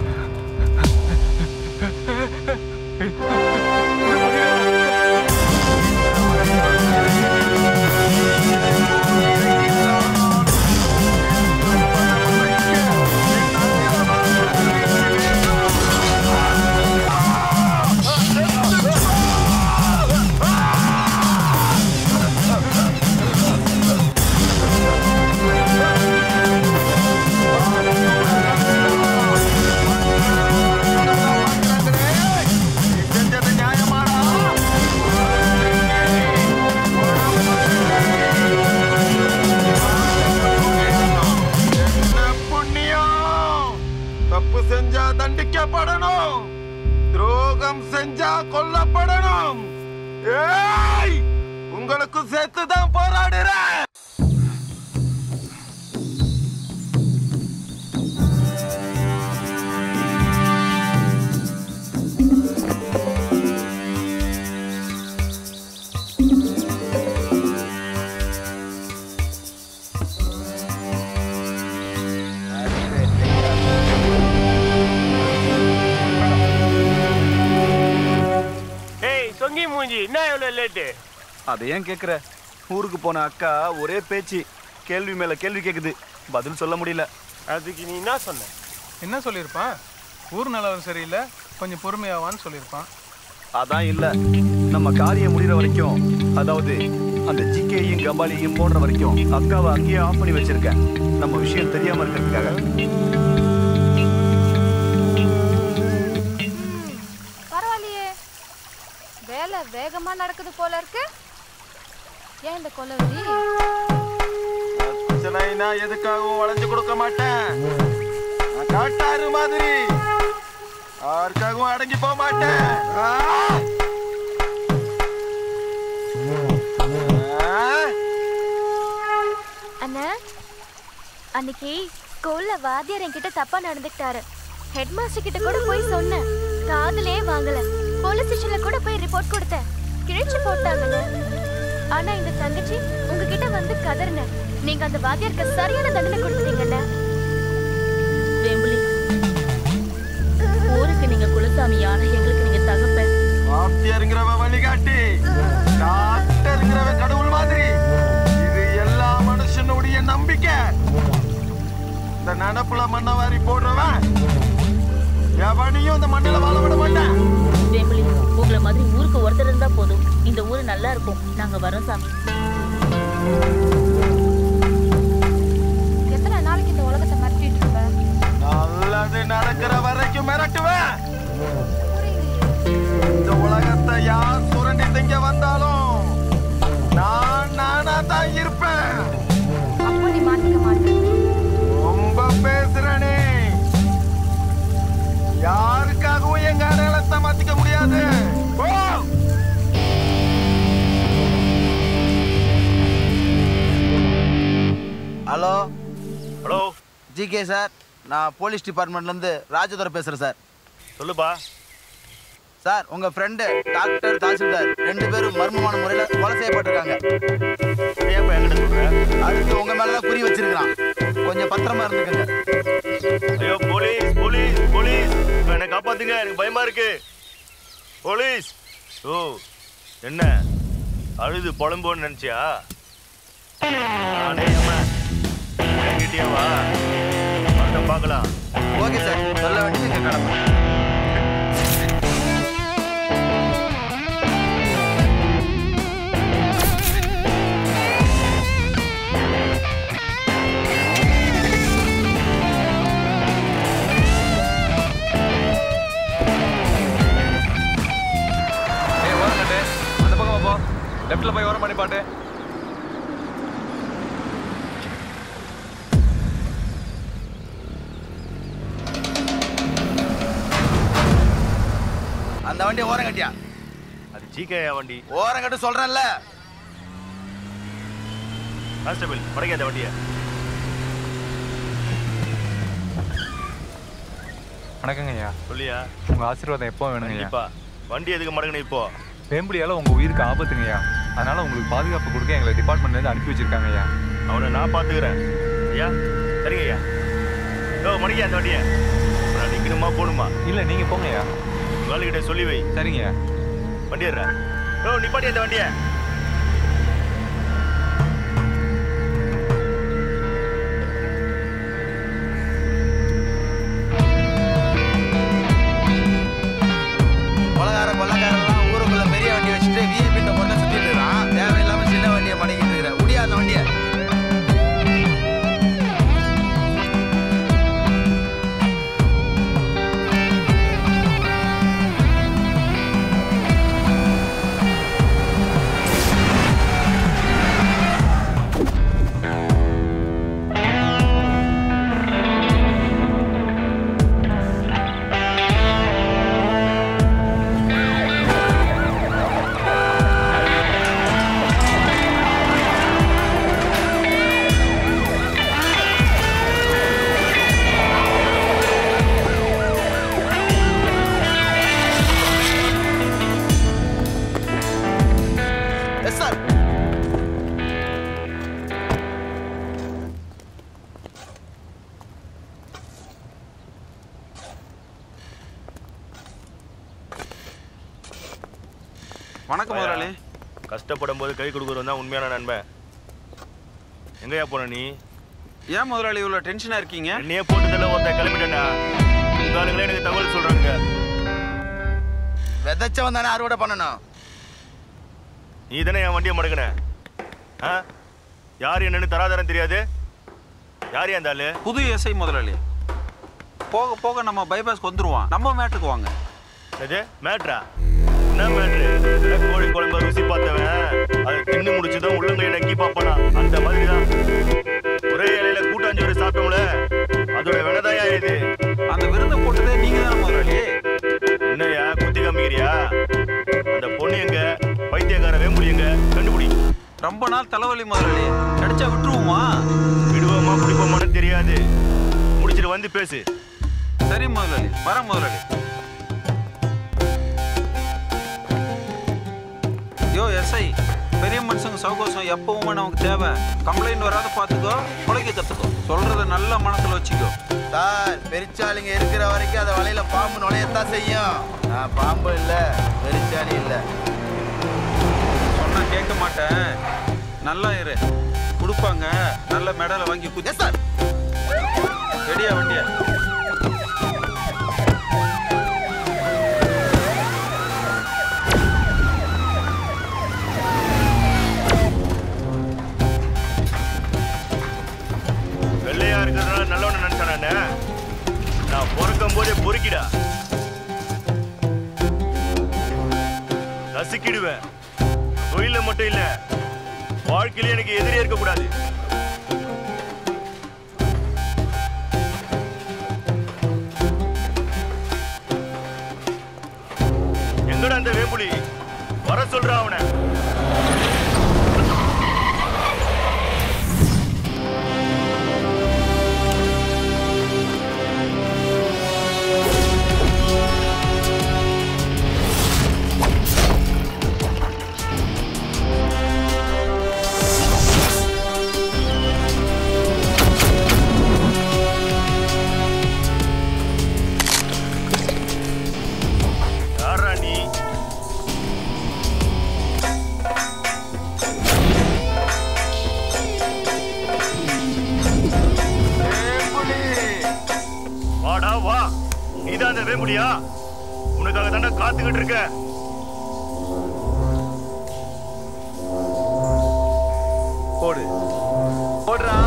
புண்ணியம் தப்பு செஞ்சா தண்டிக்கப்படணும் துரோகம் செஞ்சா கொல்லப்படணும் ஏய் உங்களுக்கு சேர்த்து தான் போராடுறேன் ஏய் சொங்கி மூஞ்சி என்ன இவ்வளவு லேட்டு அதை ஏன் கேக்குற ஊருக்கு போன அக்கா ஒரே பேச்சு கேள்வி மேல கேள்வி கேக்குது பதில் சொல்ல முடியல அதுக்கு நீ என்ன சொன்ன என்ன சொல்லியிருப்பான் ஊர் நிலவரம் சரியில்லை கொஞ்சம் பொறுமையாவான்னு சொல்லியிருப்பான் அதான் இல்ல நம்ம காரியம் முடிகிற வரைக்கும் அதாவது அந்த ஜிகேயும் கபாலியும் போடுற வரைக்கும் அக்காவை அங்கேயே ஆஃப் பண்ணி வச்சிருக்கேன் நம்ம விஷயம் தெரியாம இருக்கிறதுக்காக பரவாயில்லையே வேலை வேகமா நடக்குது போல இருக்கு ஏன் இந்த கொலவெறி பிரச்சனைனா எதுக்காகவும் வளைஞ்சு கொடுக்க மாட்டேன் நான் காட்டாரு மாதிரி யாருக்காகவும் அடங்கி போக மாட்டேன் ஆ! ஆ! அண்ணா அன்னைக்கு ஸ்கூல்ல வாத்தியார் என்கிட்ட தப்பா நடந்துக்கிட்டாரு ஹெட் மாஸ்டர் கிட்ட கூட போய் சொன்னேன் காதுலயே வாங்கல போலீஸ் ஸ்டேஷன்ல கூட போய் ரிப்போர்ட் கொடுத்தேன் கிழிச்சு போட்டாங்கண்ணே ஆனா இந்த தங்கச்சி உங்ககிட்ட வந்து கதறினேன் நீங்க அந்த வாத்தியாருக்கு சரியான தண்டனை கொடுத்துட்டீங்கண்ணே வேம்புலி ஊருக்கு நீங்க குலசாமியான எங்களுக்கு நீங்க தகப்ப வாத்தியாருங்கிறவன் வழிகாட்டி டாக்டருங்கிறவன் கடவுள் மாதிரி இது எல்லா மனுஷனுடைய நம்பிக்கை இந்த நினப்புல மண்ணை வாரி போடுறவன் எவனையும் இந்த மண்ணில வாழ விட மாட்டேன் வேம்புலி உங்களை மாதிரி ஊருக்கு ஒருத்தர் இருந்தா போதும் இந்த ஊரு நல்லா இருக்கும் நாங்க வரோம் சாமி எத்தனை நாளைக்கு இந்த உலகத்தை மிரட்டிட்டு இருப்ப நல்லது நடக்கிற வரைக்கும் மிரட்டுவேன் இந்த உலகத்தை யார் சுரண்டி திங்க வந்தாலும் நான் நானா தான் இருப்பேன் அப்போ நீ மாட்டிக்க மாட்டேன் ரொம்ப பேசுற ஹலோ ஹலோ ஜிகே சார் நான் போலீஸ் டிபார்ட்மெண்ட்லேருந்து ராஜதுரை பேசுகிறேன் சார் சொல்லுப்பா சார் உங்கள் ஃப்ரெண்டு டாக்டர் தாசில்தார் ரெண்டு பேரும் மர்மமான முறையில் கொலை செய்யப்பட்டிருக்காங்க ஏன் என்கிட்ட சொல்ற அடுத்து உங்கள் மேலே தான் குறி வச்சிருக்கிறான் கொஞ்சம் பத்திரமா இருந்துக்கங்க ஐயோ போலீஸ் போலீஸ் போலீஸ் என்னை காப்பாத்துங்க எனக்கு பயமா இருக்கு போலீஸ் ஓ என்ன அழுது புலம்போன்னு நினைச்சியா நானே அம்மா என்கிட்டயே வா வந்து பார்க்கலாம் ஓகே சார் சொல்ல வேண்டியது எங்கள் கடமை ஏய் ஓரம் கட்டு அந்த பக்கம் போ லெஃப்ட்ல போய் ஓரம் பண்ணி பாட்டு அந்த வண்டியை ஓரம் கட்டியா அது ஜிகே வண்டி ஓரம் கட்டு சொல்கிறேன்ல கான்ஸ்டபிள் படங்க அந்த வண்டியை வணக்கங்க ஐயா சொல்லியா உங்க ஆசீர்வாதம் எப்போ வேணுங்க ஐயா கண்டிப்பா வண்டி எதுக்கு மடங்குன இப்போ வேம்புலியால உங்க உயிருக்கு ஆபத்துங்க ஐயா அதனால உங்களுக்கு பாதுகாப்பு கொடுக்க எங்களை டிபார்ட்மெண்ட்ல இருந்து அனுப்பி வச்சிருக்காங்க ஐயா அவனை நான் பார்த்துக்கிறேன் ஐயா சரிங்க ஐயா ஓ மணிக்கு அந்த வண்டியை நான் நிற்கணுமா போகணுமா இல்ல நீங்க போங்க ஐயா உங்கள்கிட்ட சொல்லி வை சரிங்க ஐயா வண்டி ஏறுறா ஓ நிப்பாட்டி அந்த வண்டியை கொலகார கொள்ளக்காரெல்லாம் ஊருக்குள்ள பெரிய வண்டி வச்சுட்டு விஐபி இந்த பொண்ணை சுத்திட்டு இருக்கான் தேவையில்லாம சின்ன வண்டியை மடக்கிட்டு இருக்கிற முடியா அந்த வண்டியை எஸ் சார் வணக்கம் முதலாளி கஷ்டப்படும் போது கை கொடுக்குறவன் தான் உண்மையான நண்பன் எங்கயா போன நீ ஏன் முதலாளி இவ்வளோ டென்ஷனாக இருக்கீங்க என்னையே போட்டதில்ல ஒருத்தன் கிளம்பிட்டேன்டா உங்க ஆளுங்களே எனக்கு தகவல் சொல்றாங்க விதைச்சவன் தானே அறுவடை பண்ணணும் நீ தானே என் வண்டியை மடக்குன ஆ யார் என்னன்னு தராதரம் தெரியாது யார் அந்த ஆளு புது எஸ்ஐ முதலாளி போக போக நம்ம பைபாஸ்க்கு வந்துருவான் நம்ம மேட்டுக்கு வாங்க இது மேட்ரா என்ன மேட்ரு கோழி குழம்பு ருசி பார்த்தவன் அதை தின்னு முடிச்சுதான் உள்ளங்கையை நக்கி பார்ப்பானா அந்த மாதிரி தான் ஒரே இலையில கூட்டாஞ்சோறு சாப்பிட்டோம்ல அதோட வினதாயா இது அந்த விருந்தை போட்டதே நீங்க தானே முதலாளி என்னையா குத்தி காமிக்கிறியா அந்த பொண்ணு எங்க பைத்தியக்கார வேம்புடி எங்க கண்டுபிடி ரொம்ப நாள் தலைவலி முதலாளி கிடைச்சா விட்டுருவோமா விடுவோமா பிடிப்போமான்னு தெரியாது முடிச்சிட்டு வந்து பேசு சரி முதலாளி வரேன் முதலாளி யோ எஸ்ஐ பெரிய மனுஷங்க சௌகோசம் எப்பவுமே நமக்கு தேவை கம்ப்ளைண்ட் வராத பார்த்துக்கோ கொலைக்க கற்றுக்கோ சொல்றத நல்ல மனசுல வச்சுக்கோ சார் பெரிச்சாலிங்க இருக்கிற வரைக்கும் அந்த வலையில பாம்பு நுழையத்தான் செய்யும் நான் பாம்பு இல்ல பெரிச்சாலி இல்ல சொன்னா கேட்க மாட்டேன் நல்லா இரு கொடுப்பாங்க நல்ல மெடலை வாங்கி குத்தி சார் ரெடியா வண்டியா வெள்ளையா இருக்கிறதுனால நல்லவன நினைச்சானே நான் பிறக்கும் போதே பொறுக்கிடா நசுக்கிடுவேன் தொழில மட்டும் இல்ல வாழ்க்கையில எனக்கு எதிரியே இருக்க கூடாது எங்கடா அந்த வேம்புலி வர சொல்றா அவனை நீதான் அந்த வேம்புலியா உனக்காக தாண்டா காத்துக்கிட்டு இருக்க போடு போடுறா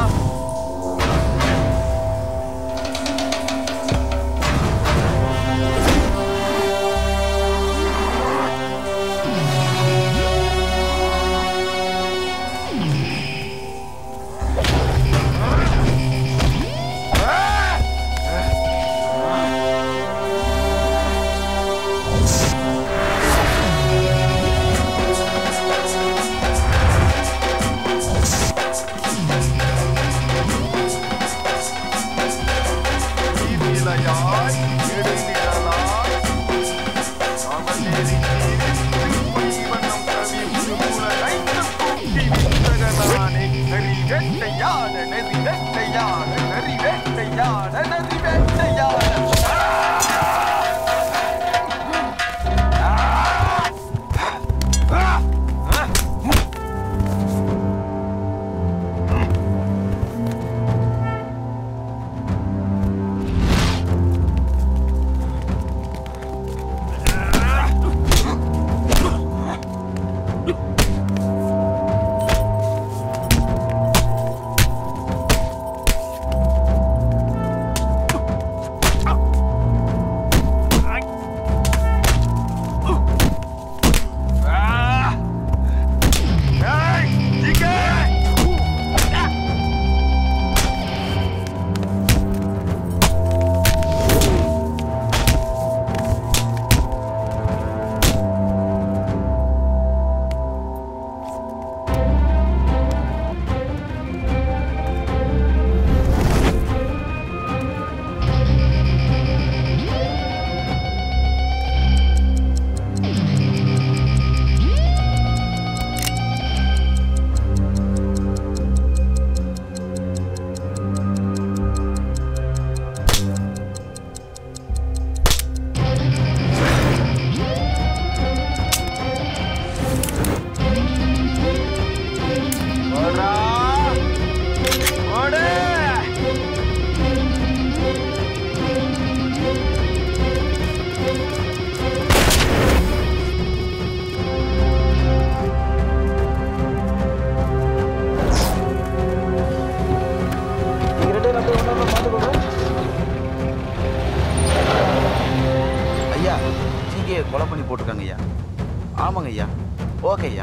ஐயா ஜிகே கொலை பண்ணி போட்டிருக்காங்க ஐயா ஆமாங்க ஐயா ஓகே ஐயா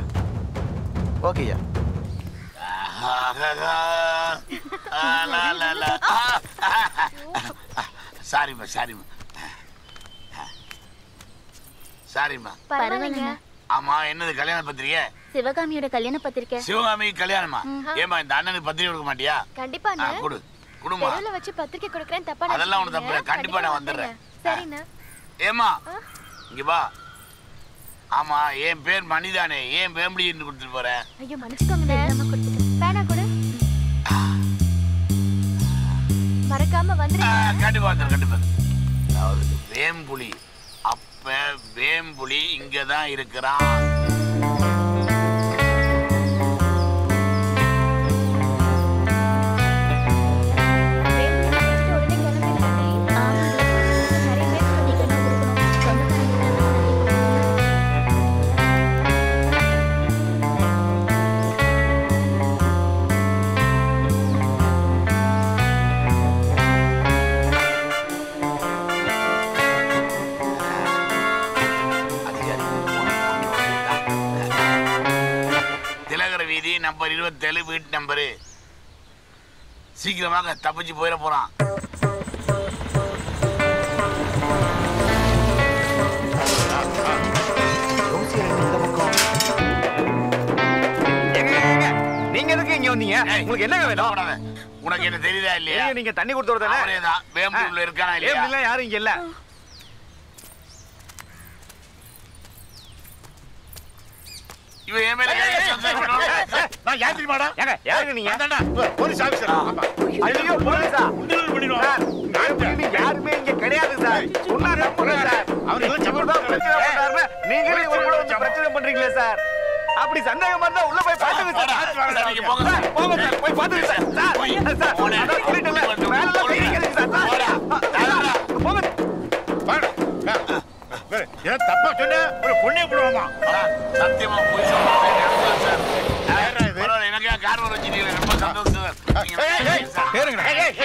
ஓகே ஐயா சாரிம்மா சாரிம்மா சாரிம்மா பரவாயில்லைங்க ஆமா என்னது கல்யாண பத்திரிக்கை சிவகாமியோட கல்யாண பத்திரிக்கை சிவகாமி கல்யாணமா ஏமா இந்த அண்ணனுக்கு பத்திரிக்கை கொடுக்க மாட்டியா கண்டிப்பா ஆ, கொடு குடுமா தெருவுல வச்சு பத்திரிக்கை கொடுக்கறேன் தப்பா அதெல்லாம் ஒண்ணும் தப்பு இல்ல. நினைச்சுக்காதீங்க. கண்டிப்பா நான் வந்துடுறேன். சரிண்ணா ஏமா இங்க வா ஆமா என் பேர் மணிதானே ஏன் வேம்படின்னு கொடுத்துட்டு போறேன் ஐயோ மன்னிச்சுக்கோங்கண்ணே பேனா கொடு மறக்காம வந்துருங்க கண்டிப்பா வந்துடும் கண்டிப்பா வந்துரும். அதாவது வேம்புலி அப்ப வேம்புலி இங்கதான் இருக்கிறான் திலகர வீதி நம்பர் இருபத்தேழு வீட்டு நம்பரு சீக்கிரமாக தப்பிச்சு போயிட போறான் நீங்க எதுக்கு இங்க வந்தீங்க உங்களுக்கு என்னங்க வேணும் உனக்கு என்ன தெரியுதா இல்லையா ஏங்க, நீங்க தண்ணி கொடுத்தவர் தானே அவரேதான் வேம்பூர்ல இருக்கானா இல்லையா வேம்புலிலாம் யாரும் இங்க இல்ல இவன் என் மேல கை வச்சு சந்தேகம் பண்ணுவான். நான் யார் தெரியுமாடா ஏங்க யாருங்க நீங்க அதான்டா. போலீஸ் ஆபீசர் ஐயோ போலீஸா சார், வேம்புலின்னு யாருமே இங்க கிடையாது சார் சொன்னா நம்புங்க சார் அவர் ஏதோ ஜபர்தான் பிரச்சனை பண்றாருன்னு நீங்களே ஒரு கூட வந்து பிரச்சனை பண்றீங்களே சார் அப்படி சந்தேகமா இருந்தா உள்ள போய் பாத்துங்க சார் நீங்க போங்க சார். சார், போங்க சார் போய் பாத்துங்க சார் சார் சார் அதான் சொல்லிட்டேன்ல வேலை எல்லாம் செய்றீங்க சார் சார் போங்க ஏன் தப்பா சொன்ன ஒரு பொண்ணே போடுவாமா சத்தியமா போய் சொல்றேன் சார் பரவாயில்ல எனக்கு ஏன் கார் வர வச்சிருக்கீங்க ரொம்ப சந்தோஷம் சார் நீங்க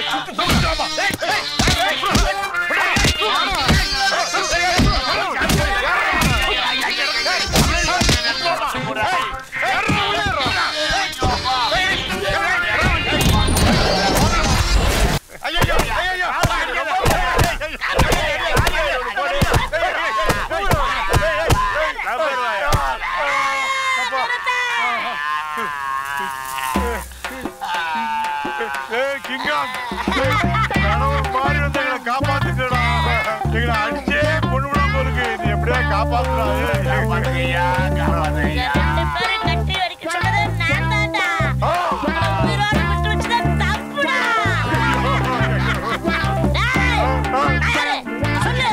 கிங்காங் கணவன் மாதிரி வந்து எங்களை காப்பாத்துக்கடா எங்களை அடிச்சே பொண்ணு விடாம இருக்கு நீ எப்படியா காப்பாத்துறா காப்பாத்துக்கையா காப்பாத்துக்கையா ரெண்டு பேரும் கட்டி வரைக்கும் சொன்னது நான் தான்டா உங்களை உயிரோட விட்டு வச்சது தப்புடா டேய், யாரு? சொல்லு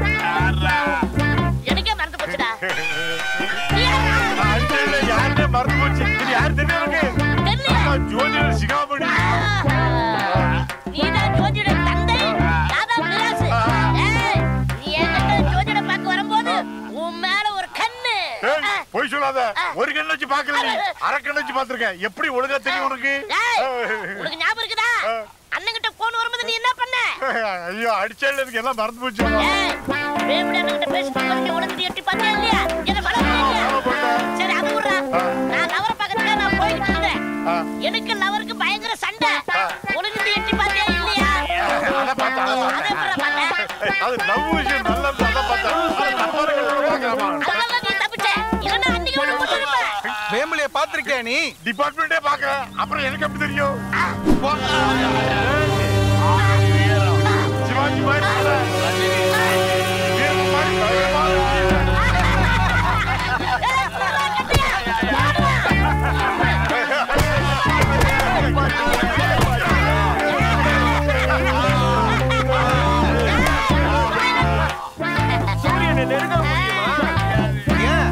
எனக்கே மறந்து போச்சுடா அடிச்சதுல யாருன்னே மறந்து போச்சு இது யார் தெரியும் உனக்கு அம்மா ஜோதிடர் சிகாமணி நீதான் ஜோதிட தந்தை தாதா விலாசு ஏய், நீ என்கிட்ட ஜோதிட பார்க்க வரும்போது உன் மேல ஒரு கண்ணு ஏய், பொய் சொல்லாத ஒரு கண்ணு வச்சு பாக்கல நீ அரை கண்ணு வச்சு பாத்திருக்கேன் எப்படி ஒழுங்கா தெரியும் உனக்கு ஏய், உனக்கு ஞாபகம் இருக்குதா அண்ணன்கிட்ட போன் வரும்போது நீ என்ன பண்ண ஐயோ அடிச்சதுல எனக்கு எல்லாம் மறந்து போச்சு வேம்படி அண்ணன்கிட்ட பேசிட்டு இருக்கும்போது நீ உடனே எட்டி பார்த்தியா இல்லையா என்ன ஃபாலோ பண்ணியா சரி அது விடுறா நான் லவரை பார்க்கறதுக்காக நான் போய்கிட்டு இருந்தேன் எனக்கு லவருக்கு பயங்கர சண்டை உனக்கு எட்டி பார்த்தியா இல்லையா அதை பார்த்தேன், அதை பார்த்தேன். அதை எப்படிடா பார்த்த? அது லவ் விஷயம் நல்ல அதை பார்த்தேன் அது நம்பர்கள் பார்க்கலாமா அதனால நீ தப்பிச்ச இல்லைன்னா அன்னைக்கு ஒன்று போட்டுருப்பேன் வேம்பலிய பாத்திருக்கியா நீ டிபார்ட்மெண்டே பாக்குறேன் அப்புறம் எனக்கு எப்படி தெரியும் சிவாஜி மாதிரி இல்ல. வீரன் மாதிரி தைரியமா சூரியனை நெருங்க முடியுமா ஏன்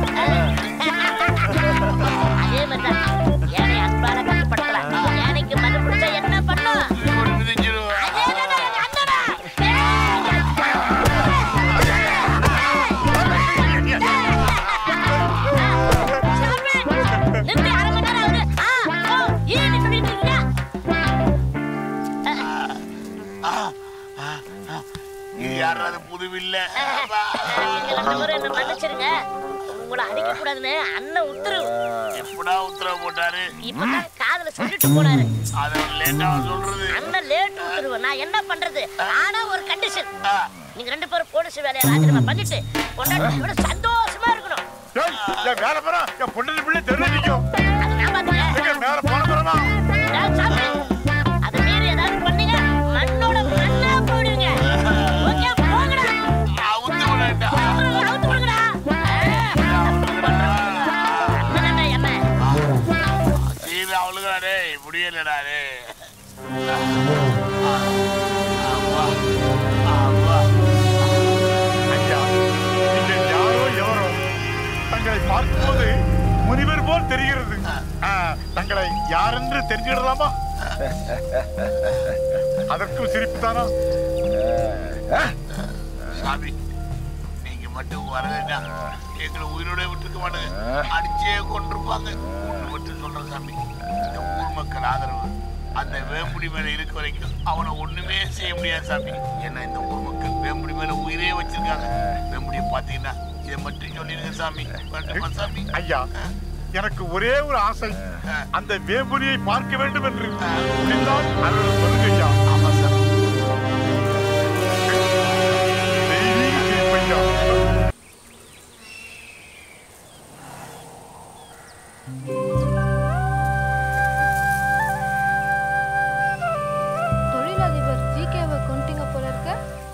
அதே மாதிரிதான் யானை அன்பால கட்டுப்படுத்தலாம் யானைக்கு மது பிடிச்சா என்ன பண்ணும் அதேதானே எங்க அண்ணனா. நிறுத்தி அரை மணி நேரம் ஆகுது. ஆ, ஓ, ஏன்னு சொல்லிட்டு இருக்கீங்க? இது யாராவது புதுவில்ல நீங்க ரெண்டு பேரும் என்ன மன்னிச்சிருங்க உங்களை அடிக்க கூடாதுன்னு அண்ணன் உத்தரவு எப்படா உத்தரவு போட்டாரு இப்பதான் காதுல சொல்லிட்டு போனாரு அது லேட்டா சொல்றது அண்ணன் லேட் உத்தரவு நான் என்ன பண்றது ஆனா ஒரு கண்டிஷன் நீங்க ரெண்டு பேரும் போலீஸ் வேலையை ராஜினாமா பண்ணிட்டு கொண்டாடி சந்தோஷமா இருக்கணும் ஏய், என் மேல போறா என் பொண்ணு பிள்ளை தெரு நிக்கும் அது நான் பாத்துக்கிறேன் எங்க மேல போன போறமா டேய், சாமி, அதை மீறி ஏதாவது பண்ணீங்க மண்ணோட மண்ணா போயிடுவீங்க ஓகே போங்கடா அவுத்து விடட்டா அவுத்து விடுங்கடா அண்ணன் என்ன சீதா அவளுக்கு டேய் முடியலடா டேய் ஐயா நீங்கள் யாரோ எவரோ தங்களை பார்க்கும்போது முனிவர் போல் தெரிகிறது ஆ, தங்களை யாரென்று தெரிஞ்சிடலாமா அதற்கும் சிரிப்பு தானா சாமி நீங்க மட்டும் வரலைன்னா எங்களை உயிரோட விட்டுருக்க மாட்டாங்க அடிச்சே கொண்டிருப்பாங்க ஒண்ணு மட்டும் சொல்றேன் சாமி இந்த ஊர் மக்கள் ஆதரவு அந்த வேம்புடி மேல இருக்க வரைக்கும் அவனை ஒண்ணுமே செய்ய முடியாது சாமி ஏன்னா இந்த ஊர் மக்கள் வேம்புடி மேல உயிரே வச்சிருக்காங்க வேம்புடியை பாத்தீங்கன்னா இதை மட்டும் சொல்லிடுங்க சாமி வேண்டுமா சாமி ஐயா எனக்கு ஒரே ஒரு ஆசை அந்த வேம்புலியை பார்க்க வேண்டும் என்று முடிந்தால் அருள் சொல்லுங்க ஐயா ஆமா சாமி தெய்வீக தீர்ப்பையா தொழிலதிபர் ஜிகேவை கொண்டுட்டீங்க போல இருக்க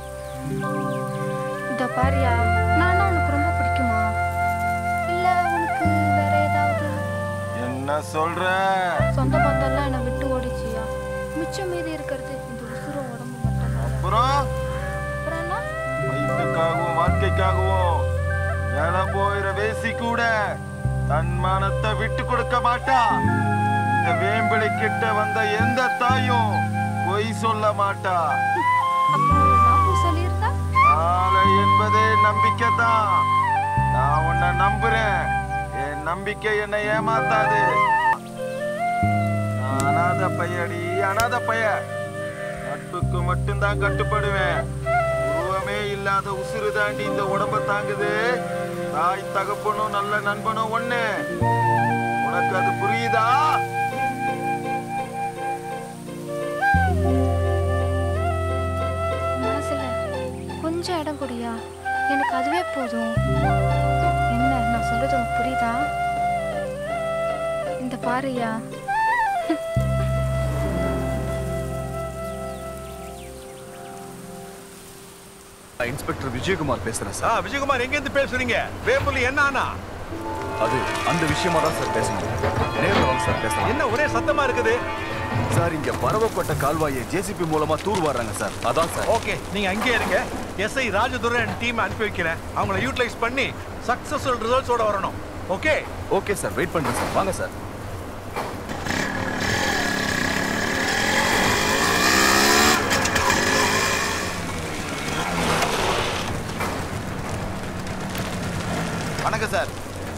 இந்த பாரியா நானா உனக்கு ரொம்ப பிடிக்குமா இல்ல உனக்கு வேற ஏதாவது என்ன சொல்ற சொந்த பந்தம்லாம் என்னை விட்டு ஓடிச்சியா மிச்சம் மீதி இருக்கிறது இந்த உசுர உடம்பு மட்டும் அப்புறம் அப்புறம் என்ன வயிற்றுக்காகவும் வாழ்க்கைக்காகவும் என போயிற வேசி கூட தன் மானத்தை விட்டு கொடுக்க மாட்டா இந்த வேம்பிளை கிட்ட வந்த எந்த தாயும் பொய் சொல்ல மாட்டா அப்புறம் நான் போய் சொல்லியிருந்தா நாளை என்பதே நம்பிக்கை தான் நான் உன்னை நம்புறேன் என் நம்பிக்கை என்னை ஏமாத்தாது நான் அனாத பையடி அனாத பைய நட்புக்கு மட்டும்தான் கட்டுப்படுவேன் உருவமே இல்லாத உசுறு தாண்டி இந்த உடம்ப தாங்குது தாய் தகப்பனும் நல்ல நண்பனும் ஒண்ணு உனக்கு அது புரியுதா மனசுல கொஞ்சம் இடம் கொடுயா எனக்கு அதுவே போதும் என்ன நான் சொல்றது உனக்கு புரியுதா இந்த பாருயா இன்ஸ்பெக்டர் விஜயகுமார் பேசுறேன் ஆ விஜயகுமார் எங்க இருந்து பேசுறீங்க வேம்புலி என்ன ஆனா அது அந்த விஷயமா தான் சார் பேசணும் நேரில் வாங்க சார் பேசலாம் என்ன ஒரே சத்தமா இருக்குது சார் இங்க பரவப்பட்ட கால்வாயை ஜேசிபி மூலமா தூர் வர்றாங்க சார் அதான் சார் ஓகே நீங்க அங்கேயே இருங்க எஸ்ஐ ராஜதுரன் டீம் அனுப்பி வைக்கிறேன் அவங்கள யூட்டிலைஸ் பண்ணி சக்சஸ்ஃபுல் ரிசல்ட்ஸோட வரணும் ஓகே ஓகே சார் வெயிட் பண்றேன் சார் வாங்க சார் வணக்கம் sir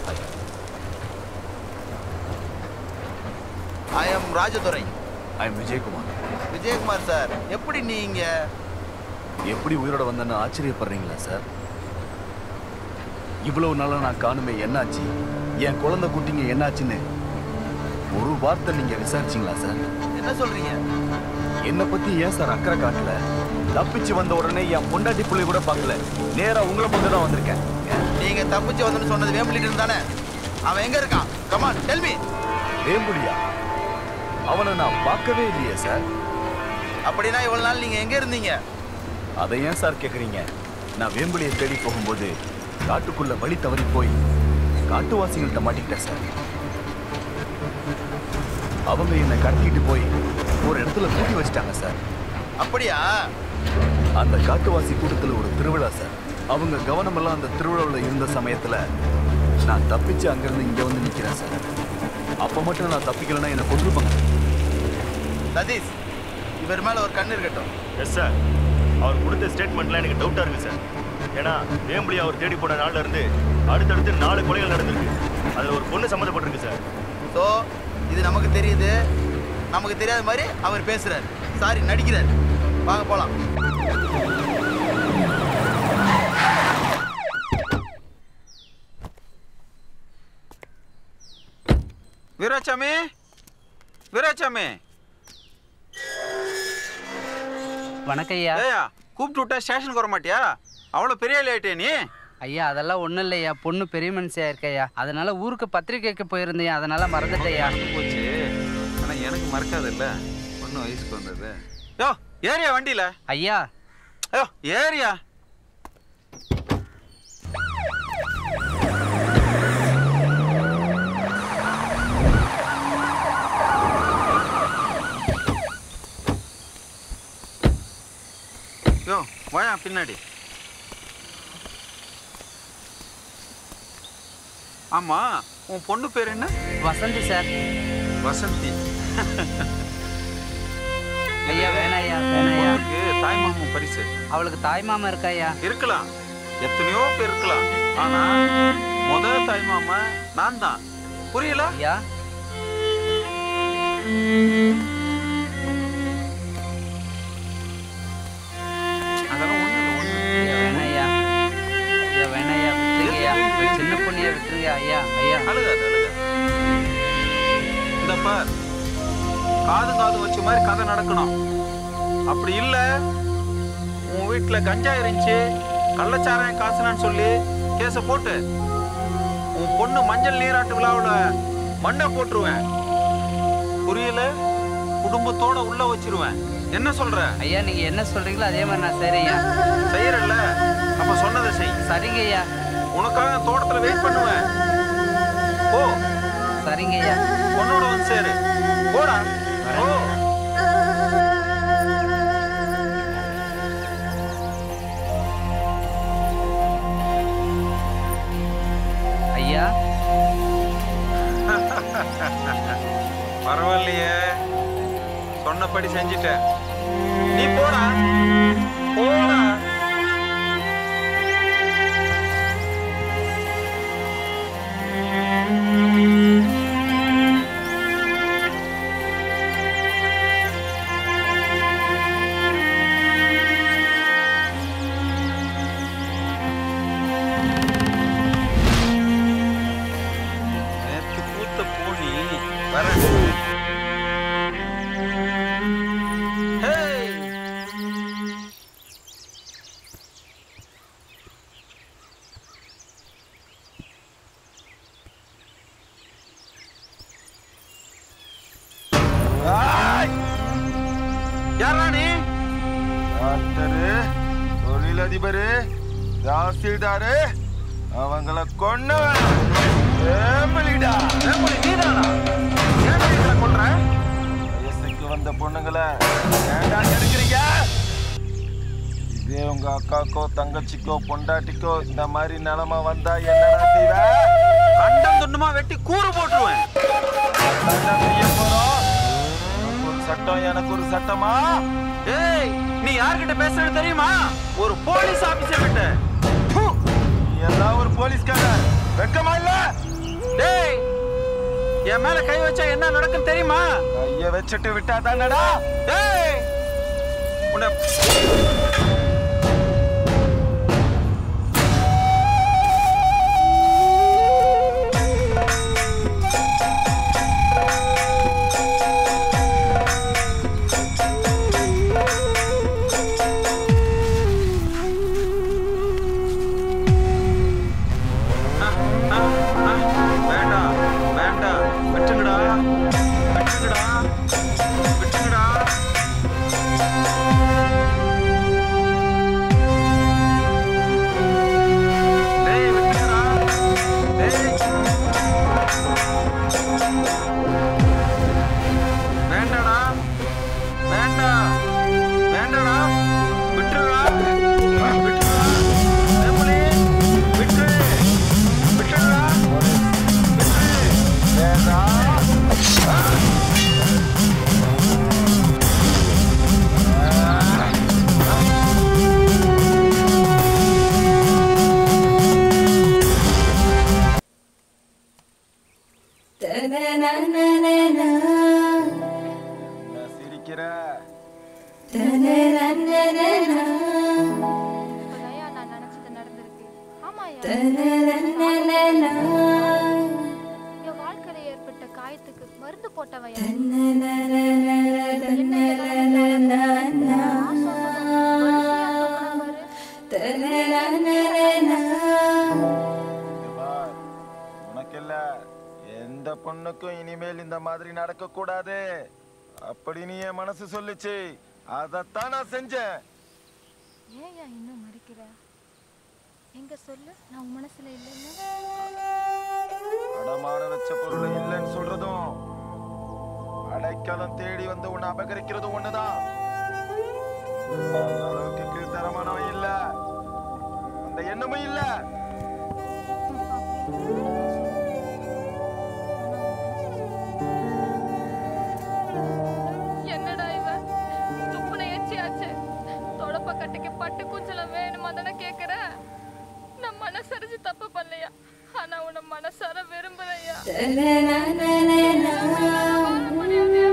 I am Rajadurai I am Vijayakumar Vijayakumar sir எப்படி நீங்க எப்படி உயிரோட வந்தேன்னு ஆச்சரியப்படுறீங்களா சார் இவ்வளவு நாளா நான் காணுமே என்னாச்சு என் குழந்தை குட்டிங்க என்னாச்சுன்னு ஒரு வார்த்தை நீங்க விசாரிச்சீங்களா சார் என்ன சொல்றீங்க என்னை பத்தி ஏன் சார் அக்கறை காட்டல தப்பிச்சு வந்த உடனே என் பொண்டாட்டி புள்ளி கூட பார்க்கல நேரா உங்களை பார்த்து தான் வந்திருக்கேன் நீங்க தப்பிச்சு வந்தேன்னு சொன்னது வேம்புலிட்டு தானே அவன் எங்க இருக்கான் கமான் டெல் மீ வேம்புலியா அவனை நான் பார்க்கவே இல்லையே சார் அப்படின்னா இவ்வளவு நாள் நீங்க எங்க இருந்தீங்க அதை ஏன் சார் கேக்குறீங்க நான் வேம்புலியை தேடி போகும்போது காட்டுக்குள்ள வழி தவறி போய் காட்டுவாசிகள்கிட்ட மாட்டிக்கிட்டேன் சார் அவங்க என்னை கடத்திட்டு போய் ஒரு இடத்துல பூட்டி வச்சிட்டாங்க சார் அப்படியா அந்த காட்டுவாசி கூட்டத்துல ஒரு திருவிழா சார் அவங்க கவனமெல்லாம் அந்த திருவிழாவில் இருந்த சமயத்துல நான் தப்பிச்சு அங்கிருந்து இங்க வந்து நிக்கிறேன் சார் அப்ப மட்டும் நான் தப்பிக்கலைன்னா என்னை கொண்டுருப்பாங்க சதீஷ் இவர் மேல ஒரு கண்ணு இருக்கட்டும் எஸ் சார் அவர் கொடுத்த ஸ்டேட்மெண்ட்லாம் எனக்கு டவுட்டா இருக்கு சார் ஏன்னா வேம்புலி அவர் தேடி போன நாள்ல இருந்து அடுத்தடுத்து நாலு கொலைகள் நடந்திருக்கு அதுல ஒரு பொண்ணு சம்மந்தப்பட்டிருக்கு சார் ஸோ இது நமக்கு தெரியுது நமக்கு தெரியாத மாதிரி அவர் பேசுறாரு சாரி நடிக்கிறார் வாங்க போலாம் வீராசாமி வீராசாமி வணக்கம் ஐயா ஏயா கூப்பிட்டு விட்டா ஸ்டேஷனுக்கு வர மாட்டியா அவ்வளோ பெரிய லேட்டே நீ ஐயா அதெல்லாம் ஒன்றும் இல்லையா பொண்ணு பெரிய மனுஷியா இருக்கையா அதனால ஊருக்கு பத்திரிக்கைக்கு போயிருந்தேன் அதனால மறந்துட்டேயா போச்சு ஆனால் எனக்கு மறக்காது இல்லை பொண்ணு வயசுக்கு வந்தது யோ ஏரியா வண்டியில ஐயா ஐயோ ஏரியா யோ வாயா பின்னாடி ஆமா உன் பொண்ணு பேர் என்ன வசந்தி சார் வசந்தி ஐயா வேணாம் ஐயா வேணாம் ஐயா உனக்கு தாய் மாமன் பரிசு அவளுக்கு தாய் மாமா இருக்கா ஐயா இருக்கலாம் எத்தனையோ பேர் இருக்கலாம் ஆனா முத தாய் மாமா நான் தான் புரியல ஐயா அதெல்லாம் ஒண்ணு இல்ல, ஒண்ணு ஐயா வேணாம் ஐயா ஐயா வேணாம் ஐயா விட்டுருங்க ஐயா இந்த சின்ன பொண்ணைய விட்டுருங்க ஐயா ஐயா அழுகாது அழுகாது இந்த பார் காது காது வச்ச மாதிரி கதை நடக்கணும் அப்படி இல்ல உன் வீட்டுல கஞ்சா இருந்துச்சு கள்ளச்சாராயம் காசுனான்னு சொல்லி கேஸ போட்டு உன் பொண்ணு மஞ்சள் நீராட்டு விழாவில் மண்ணை போட்டுருவேன் புரியல குடும்பத்தோட உள்ள வச்சிருவேன் என்ன சொல்ற ஐயா நீங்க என்ன சொல்றீங்களோ அதே மாதிரி நான் செய்றேன் ஐயா செய்யறல்ல அப்ப சொன்னதை செய் சரிங்க ஐயா உனக்காக தோட்டத்துல வெயிட் பண்ணுவேன் ஓ சரிங்க ஐயா பொண்ணோட வந்து சேரு போடா ஓ ஐயா பரவாயில்லையே சொன்னபடி செஞ்சுட்டேன் நீ போடா போடா யாரா நீ டாக்டரு தொழிலதிபரு தாசில்தாரு அவங்கள கொன்னவன் ஏம்பலிடா ஏம்பலி நீதானா ஏன் இவங்களை கொல்ற வயசுக்கு வந்த பொண்ணுங்களை ஏன்டா எடுக்கிறீங்க இதே உங்க அக்காக்கோ தங்கச்சிக்கோ பொண்டாட்டிக்கோ இந்த மாதிரி நிலைமை வந்தா என்னடா செய்வ கண்டம் துண்டமா வெட்டி கூறு போட்டுருவேன் என்ன செய்ய போறோம் உனக்கு ஒரு சட்டம் எனக்கு ஒரு சட்டமா ஏய் நீ யார்கிட்ட பேசுறது தெரியுமா ஒரு போலீஸ் ஆபீசர் கிட்ட நீ எல்லாம் ஒரு போலீஸ்காரன் வெக்கமா இல்ல டேய் என் மேல கை வச்சா என்ன நடக்கும் தெரியுமா கைய வச்சுட்டு விட்டா தானடா டேய் உன்னை வேண்டாம் வேண்டாம் விட்டுங்கடா விட்டுங்கடா விட்டுங்கடா டேய் விட்டுங்கடா டேய் வேண்டாடா வேண்டாம் வேண்டாடா விட்டுருடா விட்டுருடா ஏம்புலி விட்டுரு விட்டுருடா சிரிக்கிற என் வாழ்க்கையில ஏற்பட்ட காயத்துக்கு மருந்து போட்டவன் உனக்கு இல்ல எந்த பொண்ணுக்கும் இனிமேல் இந்த மாதிரி நடக்க கூடாது அப்படி நீ என் மனசு சொல்லுச்சு அதத்தான் நான் செஞ்சேன் ஏன் இன்னும் மறைக்கிற எங்க சொல்லு நான் உன் மனசுல இல்லைன்னு அடமான வச்ச பொருள் இல்லைன்னு சொல்றதும் அடைக்கலம் தேடி வந்து உன்னை அபகரிக்கிறதும் ஒண்ணுதான் அந்த அளவுக்கு கீழ்த்தரமானவன் இல்ல அந்த எண்ணமும் இல்ல என்னடா இவ துப்புன எச்சியாச்சு தொடப்ப கட்டைக்கு பட்டு குச்சலம் வேணுமா தானே கேக்குற நான் மனசரிஞ்சு தப்பு பண்ணலையா ஆனா உன்னை மனசார விரும்புறையா வாழ முடியாதையா